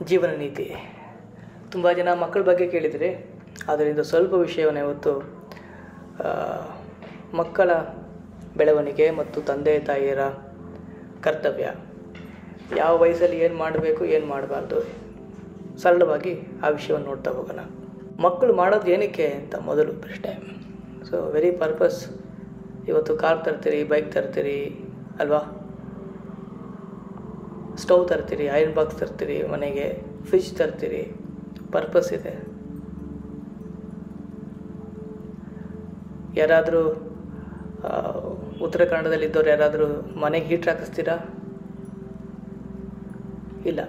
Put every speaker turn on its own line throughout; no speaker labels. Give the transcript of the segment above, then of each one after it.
ಜೀವನ ನೀತಿ ತುಂಬ ಜನ ಮಕ್ಕಳ ಬಗ್ಗೆ ಕೇಳಿದರೆ ಅದರಿಂದ ಸ್ವಲ್ಪ ವಿಷಯವನ್ನು ಇವತ್ತು ಆ, ಮಕ್ಕಳ ಬೆಳವಣಿಗೆ ಮತ್ತು ತಂದೆ ತಾಯಿಯರ ಕರ್ತವ್ಯ ಯಾವ ವಯಸ್ಸಲ್ಲಿ ಏನು ಮಾಡಬೇಕು ಏನು ಮಾಡಬಾರ್ದು ಸರಳವಾಗಿ ಆ ವಿಷಯವನ್ನು ನೋಡ್ತಾ ಹೋಗೋಣ ಮಕ್ಕಳು ಮಾಡೋದು ಏನಕ್ಕೆ ಅಂತ ಮೊದಲು ಪ್ರಶ್ನೆ ಸೊ ವೆರಿ ಪರ್ಪಸ್ ಇವತ್ತು ಕಾರ್ ತರ್ತೀರಿ ಬೈಕ್ ತರ್ತೀರಿ ಅಲ್ವಾ ಸ್ಟವ್ ತರ್ತೀರಿ ಐರನ್ ಬಾಕ್ಸ್ ತರ್ತೀರಿ ಮನೆಗೆ ಫ್ರಿಜ್ ತರ್ತೀರಿ ಪರ್ಪಸ್ ಇದೆ ಯಾರಾದರೂ ಉತ್ತರ ಕನ್ನಡದಲ್ಲಿದ್ದವ್ರು ಯಾರಾದರೂ ಮನೆಗೆ ಹೀಟ್ರ್ ಹಾಕಿಸ್ತೀರಾ ಇಲ್ಲ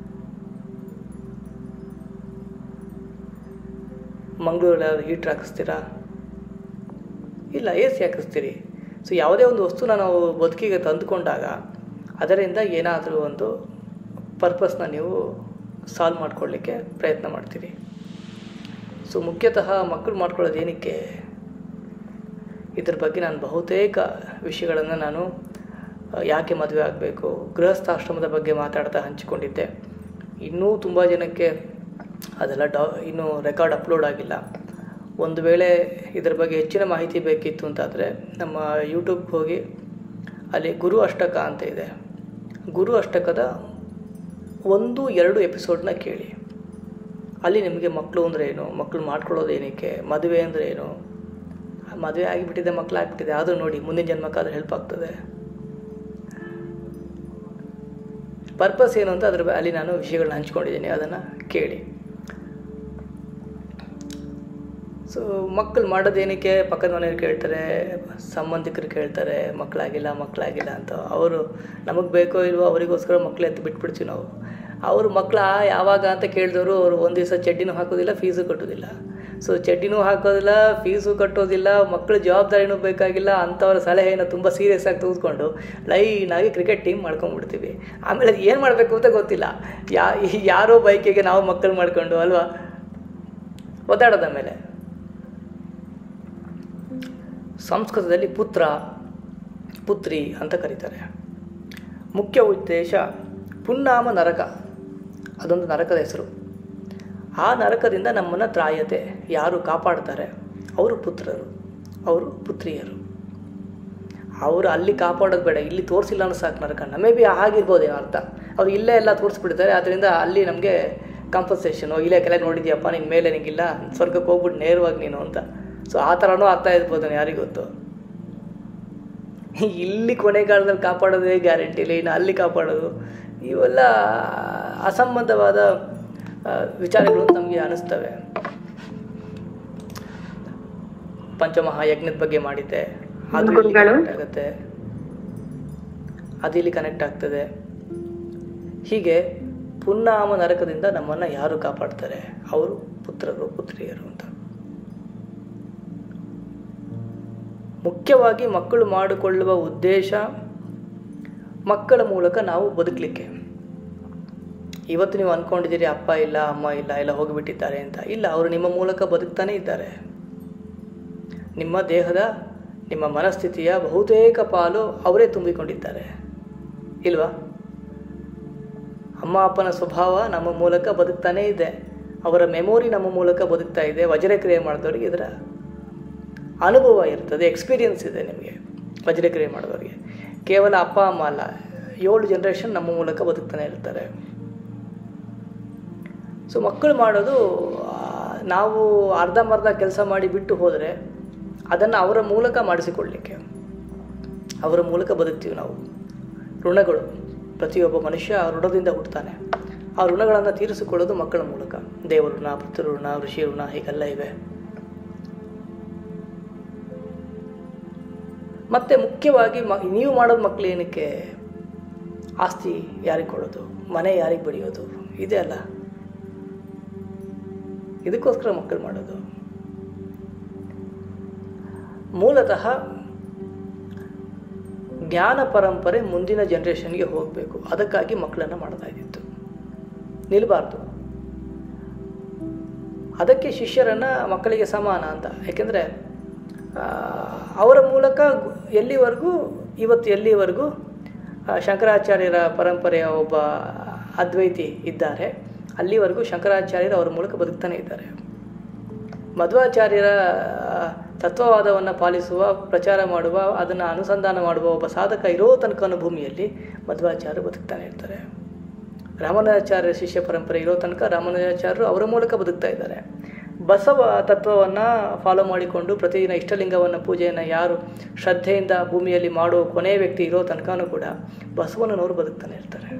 ಮಂಗಳೂರಲ್ಲಿ ಯಾರು ಹೀಟ್ರ್ ಹಾಕಿಸ್ತೀರಾ ಇಲ್ಲ ಎ ಸಿ ಹಾಕಿಸ್ತೀರಿ ಸೊ ಯಾವುದೇ ಒಂದು ವಸ್ತುನ ನಾವು ಬದುಕಿಗೆ ತಂದುಕೊಂಡಾಗ ಅದರಿಂದ ಏನಾದರೂ ಒಂದು ಪರ್ಪಸ್ನ ನೀವು ಸಾಲ್ವ್ ಮಾಡ್ಕೊಳ್ಳಿಕ್ಕೆ ಪ್ರಯತ್ನ ಮಾಡ್ತೀರಿ ಸೊ ಮುಖ್ಯತಃ ಮಕ್ಕಳು ಮಾಡ್ಕೊಳ್ಳೋದು ಏನಕ್ಕೆ ಇದ್ರ ಬಗ್ಗೆ ನಾನು ಬಹುತೇಕ ವಿಷಯಗಳನ್ನು ನಾನು ಆ, ಯಾಕೆ ಮದುವೆ ಆಗಬೇಕು ಗೃಹಸ್ಥಾಶ್ರಮದ ಬಗ್ಗೆ ಮಾತಾಡ್ತಾ ಹಂಚಿಕೊಂಡಿದ್ದೆ ಇನ್ನೂ ತುಂಬ ಜನಕ್ಕೆ ಅದೆಲ್ಲ ಡಾ ಇನ್ನೂ ರೆಕಾರ್ಡ್ ಅಪ್ಲೋಡ್ ಆಗಿಲ್ಲ ಒಂದು ವೇಳೆ ಇದ್ರ ಬಗ್ಗೆ ಹೆಚ್ಚಿನ ಮಾಹಿತಿ ಬೇಕಿತ್ತು ಅಂತಾದರೆ ನಮ್ಮ ಯೂಟ್ಯೂಬ್ಗೆ ಹೋಗಿ ಅಲ್ಲಿ ಗುರು ಅಷ್ಟಕ ಅಂತ ಇದೆ ಗುರು ಅಷ್ಟಕದ ಒಂದು ಎರಡು ಎಪಿಸೋಡ್ನ ಕೇಳಿ ಅಲ್ಲಿ ನಿಮಗೆ ಮಕ್ಕಳು ಅಂದರೆ ಏನು ಮಕ್ಕಳು ಮಾಡ್ಕೊಳ್ಳೋದು ಏನಕ್ಕೆ ಮದುವೆ ಅಂದರೆ ಏನು ಮದುವೆ ಆಗಿಬಿಟ್ಟಿದೆ ಮಕ್ಕಳು ಆಗಿಬಿಟ್ಟಿದೆ ಆದರೂ ನೋಡಿ ಮುಂದಿನ ಜನ್ಮಕ್ಕಾದ್ರೆ ಹೆಲ್ಪ್ ಆಗ್ತದೆ ಪರ್ಪಸ್ ಏನು ಅಂತ ಅದ್ರ ಬ- ಅಲ್ಲಿ ನಾನು ವಿಷಯಗಳನ್ನ ಹಂಚ್ಕೊಂಡಿದ್ದೀನಿ ಅದನ್ನು ಕೇಳಿ ಸೊ ಮಕ್ಕಳು ಮಾಡೋದೇನಕ್ಕೆ ಪಕ್ಕದ ಮನೆಯವ್ರು ಕೇಳ್ತಾರೆ ಸಂಬಂಧಿಕರು ಕೇಳ್ತಾರೆ ಮಕ್ಕಳಾಗಿಲ್ಲ ಮಕ್ಕಳಾಗಿಲ್ಲ ಅಂತ ಅವರು ನಮಗೆ ಬೇಕೋ ಇಲ್ವೋ ಅವರಿಗೋಸ್ಕರ ಮಕ್ಕಳು ಎತ್ತು ಬಿಟ್ಬಿಡ್ತೀವಿ ನಾವು ಅವರು ಮಕ್ಕಳ ಯಾವಾಗ ಅಂತ ಕೇಳಿದವರು ಅವರು ಒಂದು ದಿವಸ ಚಡ್ಡಿನೂ ಹಾಕೋದಿಲ್ಲ ಫೀಸು ಕಟ್ಟೋದಿಲ್ಲ ಸೊ ಚಡ್ಡಿನೂ ಹಾಕೋದಿಲ್ಲ ಫೀಸು ಕಟ್ಟೋದಿಲ್ಲ ಮಕ್ಕಳ ಜವಾಬ್ದಾರಿನೂ ಬೇಕಾಗಿಲ್ಲ ಅಂಥವ್ರ ಸಲಹೆಯನ್ನು ತುಂಬ ಸೀರಿಯಸ್ ಆಗಿ ತೆಗೆದುಕೊಂಡು ಲೈನಾಗಿ ಕ್ರಿಕೆಟ್ ಟೀಮ್ ಮಾಡ್ಕೊಂಡ್ಬಿಡ್ತೀವಿ ಆಮೇಲೆ ಅದು ಏನು ಮಾಡಬೇಕು ಅಂತ ಗೊತ್ತಿಲ್ಲ ಯಾ ಯಾರೋ ಬೈಕಿಗೆ ನಾವು ಮಕ್ಕಳು ಮಾಡ್ಕೊಂಡು ಅಲ್ವಾ ಒದ್ದಾಡೋದ ಮೇಲೆ ಸಂಸ್ಕೃತದಲ್ಲಿ ಪುತ್ರ ಪುತ್ರಿ ಅಂತ ಕರೀತಾರೆ ಮುಖ್ಯ ಉದ್ದೇಶ ಪುನ್ನಾಮ ನರಕ ಅದೊಂದು ನರಕದ ಹೆಸರು ಆ ನರಕದಿಂದ ನಮ್ಮನ್ನು ತ್ರಾಯತೆ ಯಾರು ಕಾಪಾಡ್ತಾರೆ ಅವರು ಪುತ್ರರು ಅವರು ಪುತ್ರಿಯರು ಅವರು ಅಲ್ಲಿ ಕಾಪಾಡೋದು ಬೇಡ ಇಲ್ಲಿ ತೋರಿಸಿಲ್ಲ ಅನ್ನೋ ಸಾಕು ನರಕನ ಮೇ ಬಿ ಆಗಿರ್ಬೋದೇನೋ ಅರ್ಥ ಅವ್ರು ಇಲ್ಲೇ ಎಲ್ಲ ತೋರಿಸ್ಬಿಡ್ತಾರೆ ಅದರಿಂದ ಅಲ್ಲಿ ನಮಗೆ ಕಂಪನ್ಸೇಷನು ಇಲ್ಲೇ ಕೆಲ ನೋಡಿದ್ಯಪ್ಪ ನಿನ್ನ ಮೇಲೆ ನಿಂಗಿಲ್ಲ ಸ್ವರ್ಗಕ್ಕೆ ಹೋಗ್ಬಿಟ್ಟು ನೇರವಾಗಿ ನೀನು ಅಂತ ಸೊ ಆ ಥರನೂ ಅರ್ಥ ಇರ್ಬೋದು ಯಾರಿಗೂ ಗೊತ್ತು ಇಲ್ಲಿ ಕೊನೆಗಾಲದಲ್ಲಿ ಕಾಪಾಡೋದೇ ಗ್ಯಾರಂಟಿ ಇಲ್ಲ ಇನ್ನು ಅಲ್ಲಿ ಕಾಪಾಡೋದು ಇವೆಲ್ಲ ಅಸಂಬದ್ಧವಾದ ಆ, ವಿಚಾರಗಳು ಅಂತ ನಮಗೆ ಅನಿಸ್ತವೆ ಪಂಚಮಹಾಯಜ್ಞದ ಬಗ್ಗೆ ಮಾಡಿದ್ದೆ ಅದು ಇಲ್ಲಿ
ಗುರುಗಳು.
connect ಆಗುತ್ತೆ ಅದು ಇಲ್ಲಿ ಕನೆಕ್ಟ್ ಆಗ್ತದೆ ಹೀಗೆ ಪುನ್ನಾಮ ನರಕದಿಂದ ನಮ್ಮನ್ನು ಯಾರು ಕಾಪಾಡ್ತಾರೆ ಅವರು ಪುತ್ರರು ಪುತ್ರಿಯರು ಅಂತ ಮುಖ್ಯವಾಗಿ ಮಕ್ಕಳು ಮಾಡಿಕೊಳ್ಳುವ ಉದ್ದೇಶ ಮಕ್ಕಳ ಮೂಲಕ ನಾವು ಬದುಕಲಿಕ್ಕೆ ಇವತ್ತು ನೀವು ಅಂದ್ಕೊಂಡಿದ್ದೀರಿ ಅಪ್ಪ ಇಲ್ಲ ಅಮ್ಮ ಇಲ್ಲ ಎಲ್ಲ ಹೋಗಿಬಿಟ್ಟಿದ್ದಾರೆ ಅಂತ ಇಲ್ಲ ಅವರು ನಿಮ್ಮ ಮೂಲಕ ಬದುಕ್ತಾನೇ ಇದ್ದಾರೆ ನಿಮ್ಮ ದೇಹದ ನಿಮ್ಮ ಮನಸ್ಥಿತಿಯ ಬಹುತೇಕ ಪಾಲು ಅವರೇ ತುಂಬಿಕೊಂಡಿದ್ದಾರೆ ಇಲ್ವಾ ಅಮ್ಮ ಅಪ್ಪನ ಸ್ವಭಾವ ನಮ್ಮ ಮೂಲಕ ಬದುಕ್ತಾನೇ ಇದೆ ಅವರ ಮೆಮೊರಿ ನಮ್ಮ ಮೂಲಕ ಬದುಕ್ತಾ ಇದೆ ವಜ್ರಕ್ರಿಯೆ ಮಾಡಿದವ್ರಿಗೆ ಇದರ ಅನುಭವ ಇರ್ತದೆ ಎಕ್ಸ್ಪೀರಿಯನ್ಸ್ ಇದೆ ನಿಮಗೆ ವಜ್ರಕ್ರಿಯೆ ಮಾಡೋದವ್ರಿಗೆ ಕೇವಲ ಅಪ್ಪ ಅಮ್ಮ ಅಲ್ಲ ಏಳು ಜನ್ರೇಷನ್ ನಮ್ಮ ಮೂಲಕ ಬದುಕ್ತಾನೆ ಇರ್ತಾರೆ ಸೊ ಮಕ್ಕಳು ಮಾಡೋದು ಆ, ನಾವು ಅರ್ಧಂಬರ್ಧ ಕೆಲಸ ಮಾಡಿ ಬಿಟ್ಟು ಹೋದರೆ ಅದನ್ನು ಅವರ ಮೂಲಕ ಮಾಡಿಸಿಕೊಳ್ಳಲಿಕ್ಕೆ ಅವರ ಮೂಲಕ ಬದುಕ್ತೀವಿ ನಾವು ಋಣಗಳು ಪ್ರತಿಯೊಬ್ಬ ಮನುಷ್ಯ ಋಣದಿಂದ ಹುಟ್ಟುತ್ತಾನೆ ಆ ಋಣಗಳನ್ನು ತೀರಿಸಿಕೊಳ್ಳೋದು ಮಕ್ಕಳ ಮೂಲಕ ದೇವ ಋಣ ಪುತ್ರ ಋಣ ಋಷಿ ಋಣ ಹೀಗೆಲ್ಲ ಇವೆ ಮತ್ತು ಮುಖ್ಯವಾಗಿ ಮ ನೀವು ಮಾಡೋದು ಮಕ್ಕಳು ಏನಕ್ಕೆ ಆಸ್ತಿ ಯಾರಿಗೆ ಕೊಡೋದು ಮನೆ ಯಾರಿಗೆ ಬಡಿಯೋದು ಇದೆ ಅಲ್ಲ ಇದಕ್ಕೋಸ್ಕರ ಮಕ್ಕಳು ಮಾಡೋದು ಮೂಲತಃ ಜ್ಞಾನ ಪರಂಪರೆ ಮುಂದಿನ ಜನ್ರೇಷನ್ಗೆ ಹೋಗಬೇಕು ಅದಕ್ಕಾಗಿ ಮಕ್ಕಳನ್ನು ಮಾಡ್ತಾ ಇದ್ದಿತ್ತು ನಿಲ್ಲಬಾರ್ದು ಅದಕ್ಕೆ ಶಿಷ್ಯರನ್ನು ಮಕ್ಕಳಿಗೆ ಸಮಾನ ಅಂತ ಯಾಕೆಂದರೆ ಅವರ ಮೂಲಕ ಗು- ಎಲ್ಲಿವರೆಗೂ ಇವತ್ತು ಎಲ್ಲಿವರೆಗೂ ಆ, ಶಂಕರಾಚಾರ್ಯರ ಪರಂಪರೆಯ ಒಬ್ಬ ಅದ್ವೈತಿ ಇದ್ದಾರೆ ಅಲ್ಲಿವರೆಗೂ ಶಂಕರಾಚಾರ್ಯರು ಅವರ ಮೂಲಕ ಬದುಕ್ತಾನೆ ಇದ್ದಾರೆ ಮಧ್ವಾಚಾರ್ಯರ ತತ್ವವಾದವನ್ನು ಪಾಲಿಸುವ ಪ್ರಚಾರ ಮಾಡುವ ಅದನ್ನು ಅನುಸಂಧಾನ ಮಾಡುವ ಒಬ್ಬ ಸಾಧಕ ಇರೋ ತನಕ ಭೂಮಿಯಲ್ಲಿ ಮಧ್ವಾಚಾರ್ಯರು ಬದುಕ್ತಾನೆ ಇರ್ತಾರೆ ರಾಮಾನುಜಾಚಾರ್ಯ ಶಿಷ್ಯ ಪರಂಪರೆ ಇರೋ ತನಕ ರಾಮಾನುಜಾಚಾರ್ಯರು ಅವರ ಮೂಲಕ ಬದುಕ್ತಾ ಇದ್ದಾರೆ ಬಸವ ತತ್ವವನ್ನು ಫಾಲೋ ಮಾಡಿಕೊಂಡು ಪ್ರತಿದಿನ ಇಷ್ಟಲಿಂಗವನ್ನು ಪೂಜೆಯನ್ನು ಯಾರು ಶ್ರದ್ಧೆಯಿಂದ ಭೂಮಿಯಲ್ಲಿ ಮಾಡೋ ಕೊನೆಯ ವ್ಯಕ್ತಿ ಇರೋ ತನಕನೂ ಕೂಡ ಬಸವಣ್ಣನವರು ಬದುಕ್ತಾನೆ ಇರ್ತಾರೆ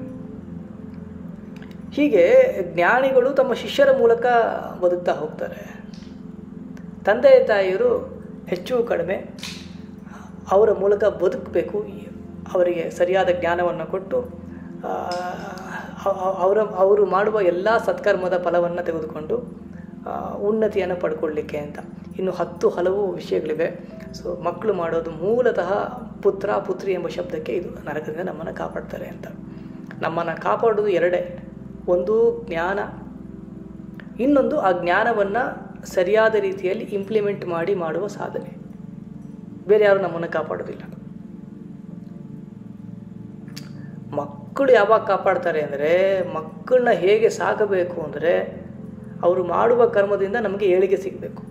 ಹೀಗೆ ಜ್ಞಾನಿಗಳು ತಮ್ಮ ಶಿಷ್ಯರ ಮೂಲಕ ಬದುಕ್ತಾ ಹೋಗ್ತಾರೆ ತಂದೆ ತಾಯಿಯರು ಹೆಚ್ಚು ಕಡಿಮೆ ಅವರ ಮೂಲಕ ಬದುಕಬೇಕು ಅವರಿಗೆ ಸರಿಯಾದ ಜ್ಞಾನವನ್ನು ಕೊಟ್ಟು ಆ, ಅ- ಅವರ ಅವರು ಮಾಡುವ ಎಲ್ಲ ಸತ್ಕರ್ಮದ ಫಲವನ್ನು ತೆಗೆದುಕೊಂಡು ಆ, ಉನ್ನತಿಯನ್ನು ಪಡ್ಕೊಳ್ಳಿಕ್ಕೆ ಅಂತ ಇನ್ನು ಹತ್ತು ಹಲವು ವಿಷಯಗಳಿವೆ ಸೊ ಮಕ್ಕಳು ಮಾಡೋದು ಮೂಲತಃ ಪುತ್ರ ಪುತ್ರಿ ಎಂಬ ಶಬ್ದಕ್ಕೆ ಇದು ನರಕದಿಂದ ನಮ್ಮನ್ನು ಕಾಪಾಡ್ತಾರೆ ಅಂತ ನಮ್ಮನ್ನು ಕಾಪಾಡೋದು ಎರಡೇ ಒಂದು ಜ್ಞಾನ ಇನ್ನೊಂದು ಆ ಜ್ಞಾನವನ್ನು ಸರಿಯಾದ ರೀತಿಯಲ್ಲಿ ಇಂಪ್ಲಿಮೆಂಟ್ ಮಾಡಿ ಮಾಡುವ ಸಾಧನೆ ಬೇರೆ ಯಾರು ನಮ್ಮನ್ನು ಕಾಪಾಡೋದಿಲ್ಲ ಮಕ್ಕಳು ಯಾವಾಗ ಕಾಪಾಡ್ತಾರೆ ಅಂದರೆ ಮಕ್ಕಳನ್ನ ಹೇಗೆ ಸಾಕಬೇಕು ಅಂದರೆ ಅವರು ಮಾಡುವ ಕರ್ಮದಿಂದ ನಮಗೆ ಏಳಿಗೆ ಸಿಗಬೇಕು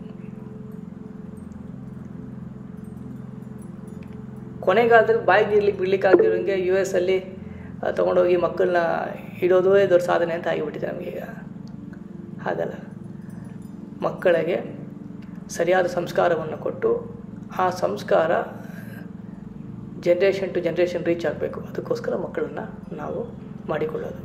ಕೊನೆಗಾಲದಲ್ಲಿ ಬಾಯಿಗೆ ಇರ್ಲಿಕ್ಕೆ ಬಿಡ್ಲಿಕ್ಕಾಗಿರೋಂಗೆ ಯು ಎಸ್ ಅಲ್ಲಿ ಆ, ತಗೊಂಡೋಗಿ ಮಕ್ಕಳನ್ನ ಇಡೋದೇ ದೊಡ್ಡ ಸಾಧನೆ ಅಂತ ಆಗಿಬಿಟ್ಟಿದೆ ನಮಗೀಗ ಹಾಗಲ್ಲ ಮಕ್ಕಳಿಗೆ ಸರಿಯಾದ ಸಂಸ್ಕಾರವನ್ನು ಕೊಟ್ಟು ಆ ಸಂಸ್ಕಾರ ಜನ್ರೇಷನ್ ಟು ಜನ್ರೇಷನ್ ರೀಚ್ ಆಗಬೇಕು ಅದಕ್ಕೋಸ್ಕರ ಮಕ್ಕಳನ್ನು ನಾವು ಮಾಡಿಕೊಳ್ಳೋದು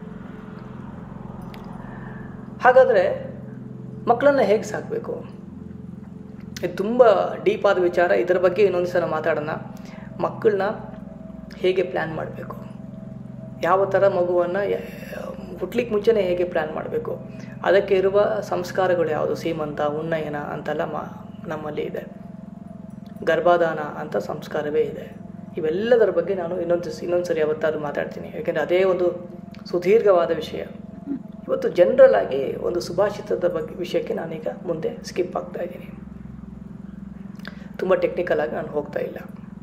ಹಾಗಾದರೆ ಮಕ್ಕಳನ್ನು ಹೇಗೆ ಸಾಕಬೇಕು ಇದು ತುಂಬ ಡೀಪ್ ಆದ ವಿಚಾರ ಇದರ ಬಗ್ಗೆ ಇನ್ನೊಂದು ಸಲ ಮಾತಾಡೋಣ ಮಕ್ಕಳನ್ನ ಹೇಗೆ ಪ್ಲ್ಯಾನ್ ಮಾಡಬೇಕು ಯಾವ ಥರ ಮಗುವನ್ನು ಹುಟ್ಲಿಕ್ಕೆ ಮುಂಚೆನೇ ಹೇಗೆ ಪ್ಲ್ಯಾನ್ ಮಾಡಬೇಕು ಅದಕ್ಕೆ ಇರುವ ಸಂಸ್ಕಾರಗಳು ಯಾವುದು ಸೀಮಂತ ಉನ್ನಯನ ಅಂತೆಲ್ಲ ಮಾ ನಮ್ಮಲ್ಲಿ ಇದೆ ಗರ್ಭಾಧಾನ ಅಂತ ಸಂಸ್ಕಾರವೇ ಇದೆ ಇವೆಲ್ಲದರ ಬಗ್ಗೆ ನಾನು ಇನ್ನೊಂದು ಇನ್ನೊಂದು ಸರಿ ಯಾವತ್ತಾದ್ರೂ ಮಾತಾಡ್ತೀನಿ ಯಾಕೆಂದರೆ ಅದೇ ಒಂದು ಸುದೀರ್ಘವಾದ ವಿಷಯ ಇವತ್ತು ಜನರಲ್ ಆಗಿ ಒಂದು ಸುಭಾಷಿತದ ಬಗ್ಗೆ ವಿಷಯಕ್ಕೆ ನಾನೀಗ ಮುಂದೆ ಸ್ಕಿಪ್ ಆಗ್ತಾ ಇದ್ದೀನಿ ತುಂಬ ಟೆಕ್ನಿಕಲ್ ಆಗಿ ನಾನು ಹೋಗ್ತಾ ಇಲ್ಲ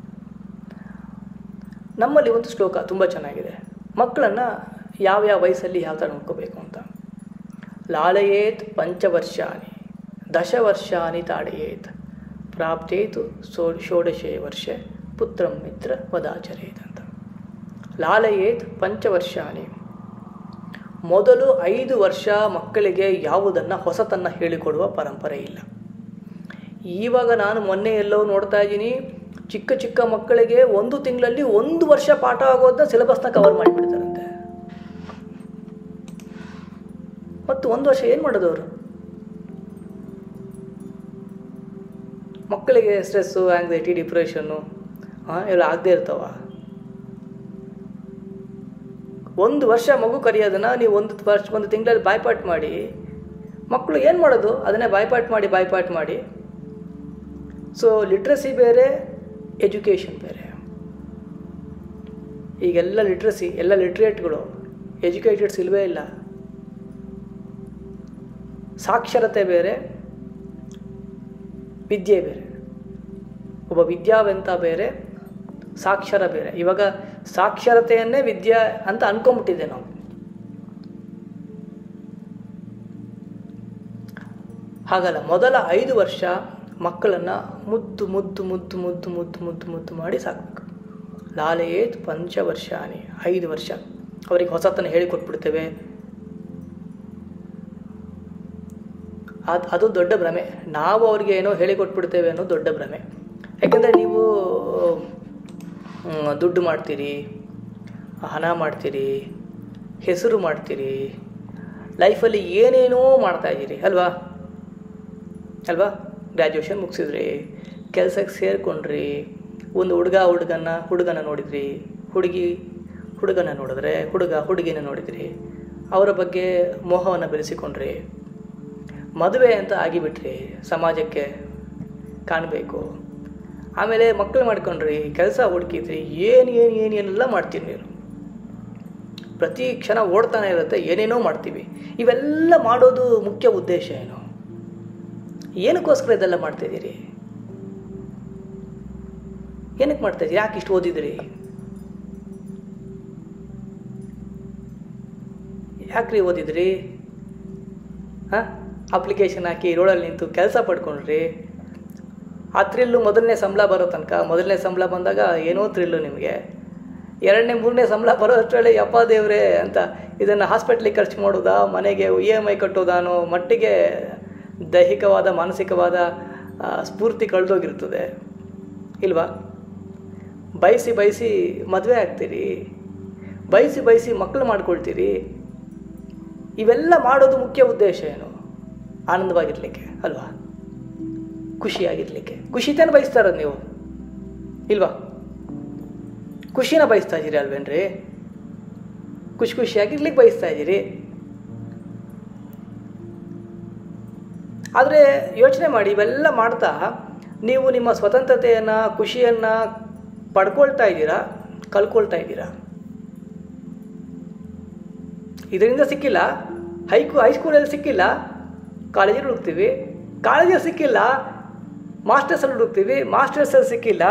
ನಮ್ಮಲ್ಲಿ ಒಂದು ಶ್ಲೋಕ ತುಂಬ ಚೆನ್ನಾಗಿದೆ ಮಕ್ಕಳನ್ನು ಯಾವ್ಯಾವ ವಯಸ್ಸಲ್ಲಿ ಯಾವ ಥರ ನೋಡ್ಕೋಬೇಕು ಅಂತ ಲಾಳಯೇತ್ ಪಂಚವರ್ಷಾನಿ ದಶವರ್ಷಾನಿ ತಾಡಯೇತ್ ಪ್ರಾಪ್ತೇತು ಸೋ ಷೋಡಶೇ ವರ್ಷೆ ಪುತ್ರಂ ಮಿತ್ರ ವದಾಚರೇತ್ ಅಂತ ಲಾಲಯೇತ್ ಪಂಚವರ್ಷಾನಿ ಮೊದಲು ಐದು ವರ್ಷ ಮಕ್ಕಳಿಗೆ ಯಾವುದನ್ನು ಹೊಸತನ್ನು ಹೇಳಿಕೊಡುವ ಪರಂಪರೆ ಇಲ್ಲ ಇವಾಗ ನಾನು ಮೊನ್ನೆ ಎಲ್ಲೋ ನೋಡ್ತಾ ಇದ್ದೀನಿ ಚಿಕ್ಕ ಚಿಕ್ಕ ಮಕ್ಕಳಿಗೆ ಒಂದು ತಿಂಗಳಲ್ಲಿ ಒಂದು ವರ್ಷ ಪಾಠ ಆಗೋದನ್ನ ಸಿಲೆಬಸ್ನ ಕವರ್ ಮಾಡಿಬಿಡ್ತಾರಂತೆ ಮತ್ತು ಒಂದು ವರ್ಷ ಏನು ಮಾಡೋದು ಅವರು ಮಕ್ಕಳಿಗೆ ಸ್ಟ್ರೆಸ್ಸು ಆಂಗ್ಸೈಟಿ ಡಿಪ್ರೆಷನ್ನು ಎಲ್ಲ ಆಗದೆ ಇರ್ತಾವ ಒಂದು ವರ್ಷ ಮಗು ಕರೆಯೋದನ್ನು ನೀವು ಒಂದು ವರ್ಷ ಒಂದು ತಿಂಗಳಲ್ಲಿ ಬಾಯ್ಪಾಟ್ ಮಾಡಿ ಮಕ್ಕಳು ಏನು ಮಾಡೋದು ಅದನ್ನೇ ಬಾಯ್ಪಾಟ್ ಮಾಡಿ ಬಾಯ್ಪಾಟ್ ಮಾಡಿ ಸೊ ಲಿಟ್ರಸಿ ಬೇರೆ ಎಜುಕೇಷನ್ ಬೇರೆ ಈಗೆಲ್ಲ ಲಿಟ್ರಸಿ ಎಲ್ಲ ಲಿಟ್ರೇಟ್ಗಳು ಎಜುಕೇಟೆಡ್ಸ್ ಇಲ್ಲವೇ ಇಲ್ಲ ಸಾಕ್ಷರತೆ ಬೇರೆ ವಿದ್ಯೆ ಬೇರೆ ಒಬ್ಬ ವಿದ್ಯಾವಂತ ಬೇರೆ ಸಾಕ್ಷರ ಬೇರೆ ಇವಾಗ ಸಾಕ್ಷರತೆಯನ್ನೇ ವಿದ್ಯಾ ಅಂತ ಅನ್ಕೊಂಬಿಟ್ಟಿದ್ದೆ ನಾವು ಹಾಗಲ್ಲ ಮೊದಲ ಐದು ವರ್ಷ ಮಕ್ಕಳನ್ನು ಮುದ್ದು ಮುದ್ದು ಮುದ್ದು ಮುದ್ದು ಮುದ್ದು ಮುದ್ದು ಮುದ್ದು ಮಾಡಿ ಸಾಕಬೇಕು ಲಾಲೆಯೇತ್ ಪಂಚವರ್ಷಾನಿ ಐದು ವರ್ಷ ಅವರಿಗೆ ಹೊಸತನ್ನು ಹೇಳಿಕೊಟ್ಬಿಡ್ತೇವೆ ಅದು ಅದು ದೊಡ್ಡ ಭ್ರಮೆ ನಾವು ಅವ್ರಿಗೆ ಏನೋ ಹೇಳಿಕೊಟ್ಬಿಡ್ತೇವೆ ಅನ್ನೋ ದೊಡ್ಡ ಭ್ರಮೆ ಯಾಕೆಂದರೆ ನೀವು ಮ್, ದುಡ್ಡು ಮಾಡ್ತೀರಿ ಹಣ ಮಾಡ್ತೀರಿ ಹೆಸರು ಮಾಡ್ತೀರಿ ಲೈಫಲ್ಲಿ ಏನೇನೋ ಮಾಡ್ತಾಯಿದ್ದೀರಿ ಅಲ್ವಾ ಅಲ್ವಾ ಗ್ರ್ಯಾಜುಯೇಷನ್ ಮುಗಿಸಿದ್ರಿ ಕೆಲಸಕ್ಕೆ ಸೇರಿಕೊಂಡ್ರಿ ಒಂದು ಹುಡುಗ ಹುಡುಗನ ಹುಡುಗನ ನೋಡಿದ್ರಿ ಹುಡುಗಿ ಹುಡುಗನ ನೋಡಿದ್ರೆ ಹುಡುಗ ಹುಡುಗಿನ ನೋಡಿದ್ರಿ ಅವರ ಬಗ್ಗೆ ಮೋಹವನ್ನು ಬೆಳೆಸಿಕೊಂಡ್ರಿ ಮದುವೆ ಅಂತ ಆಗಿಬಿಟ್ರಿ ಸಮಾಜಕ್ಕೆ ಕಾಣಬೇಕು ಆಮೇಲೆ ಮಕ್ಕಳು ಮಾಡ್ಕೊಂಡ್ರಿ ಕೆಲಸ ಹುಡುಕಿದ್ರಿ ಏನು ಏನು ಏನು ಏನೆಲ್ಲ ಮಾಡ್ತೀರಿ ನೀವು ಪ್ರತಿ ಕ್ಷಣ ಓಡ್ತಾನೆ ಇರುತ್ತೆ ಏನೇನೋ ಮಾಡ್ತೀವಿ ಇವೆಲ್ಲ ಮಾಡೋದು ಮುಖ್ಯ ಉದ್ದೇಶ ಏನು ಏನಕ್ಕೋಸ್ಕರ ಇದೆಲ್ಲ ಮಾಡ್ತಾಯಿದ್ದೀರಿ ಏನಕ್ಕೆ ಮಾಡ್ತಾಯಿದ್ದೀರಿ ಯಾಕೆ ಇಷ್ಟು ಓದಿದ್ರಿ ಯಾಕ್ರಿ ಓದಿದ್ರಿ ಹಾಂ ಅಪ್ಲಿಕೇಶನ್ ಹಾಕಿ ರೋಡಲ್ಲಿ ನಿಂತು ಕೆಲಸ ಪಡ್ಕೊಂಡ್ರಿ ಆ ಥ್ರಿಲ್ಲು ಮೊದಲನೇ ಸಂಬಳ ಬರೋ ತನಕ ಮೊದಲನೇ ಸಂಬಳ ಬಂದಾಗ ಏನೋ ಥ್ರಿಲ್ಲು ನಿಮಗೆ ಎರಡನೇ ಮೂರನೇ ಸಂಬಳ ಬರೋ ಅಷ್ಟರಲ್ಲಿ ಯಪ್ಪ ದೇವ್ರೆ ಅಂತ ಇದನ್ನು ಹಾಸ್ಪಿಟ್ಲಿಗೆ ಖರ್ಚು ಮಾಡೋದಾ ಮನೆಗೆ ಇ ಎಮ್ ಐ ಕಟ್ಟೋದಾ ಅನ್ನೋ ಮಟ್ಟಿಗೆ ದೈಹಿಕವಾದ ಮಾನಸಿಕವಾದ ಆ, ಸ್ಫೂರ್ತಿ ಕಳೆದೋಗಿರ್ತದೆ ಇಲ್ವಾ ಬಯಸಿ ಬಯಸಿ ಮದುವೆ ಆಗ್ತೀರಿ ಬಯಸಿ ಬಯಸಿ ಮಕ್ಕಳು ಮಾಡ್ಕೊಳ್ತೀರಿ ಇವೆಲ್ಲ ಮಾಡೋದು ಮುಖ್ಯ ಉದ್ದೇಶ ಏನು ಆನಂದವಾಗಿರ್ಲಿಕ್ಕೆ ಅಲ್ವಾ ಖುಷಿಯಾಗಿರ್ಲಿಕ್ಕೆ ಖುಷಿ ತಾನೇ ಬಯಸ್ತಾ ಇರೋದು ನೀವು ಇಲ್ವಾ ಖುಷಿನ ಬಯಸ್ತಾ ಇದ್ದೀರಿ ಅಲ್ವೇನ್ರಿ ಖುಷಿ ಖುಷಿಯಾಗಿರ್ಲಿಕ್ಕೆ ಬಯಸ್ತಾ ಇದ್ದೀರಿ ಆದರೆ ಯೋಚನೆ ಮಾಡಿ ಇವೆಲ್ಲ ಮಾಡ್ತಾ ನೀವು ನಿಮ್ಮ ಸ್ವತಂತ್ರತೆಯನ್ನು ಖುಷಿಯನ್ನು ಪಡ್ಕೊಳ್ತಾ ಇದ್ದೀರಾ ಕಲ್ಕೊಳ್ತಾ ಇದ್ದೀರಾ ಇದರಿಂದ ಸಿಕ್ಕಿಲ್ಲ ಹೈಕು ಹೈಸ್ಕೂಲಲ್ಲಿ ಸಿಕ್ಕಿಲ್ಲ ಕಾಲೇಜಲ್ಲಿ ಹುಡುಕ್ತೀವಿ ಕಾಲೇಜಲ್ಲಿ ಸಿಕ್ಕಿಲ್ಲ ಮಾಸ್ಟರ್ಸಲ್ಲಿ ಹುಡುಕ್ತೀವಿ ಮಾಸ್ಟರ್ಸಲ್ಲಿ ಸಿಕ್ಕಿಲ್ಲ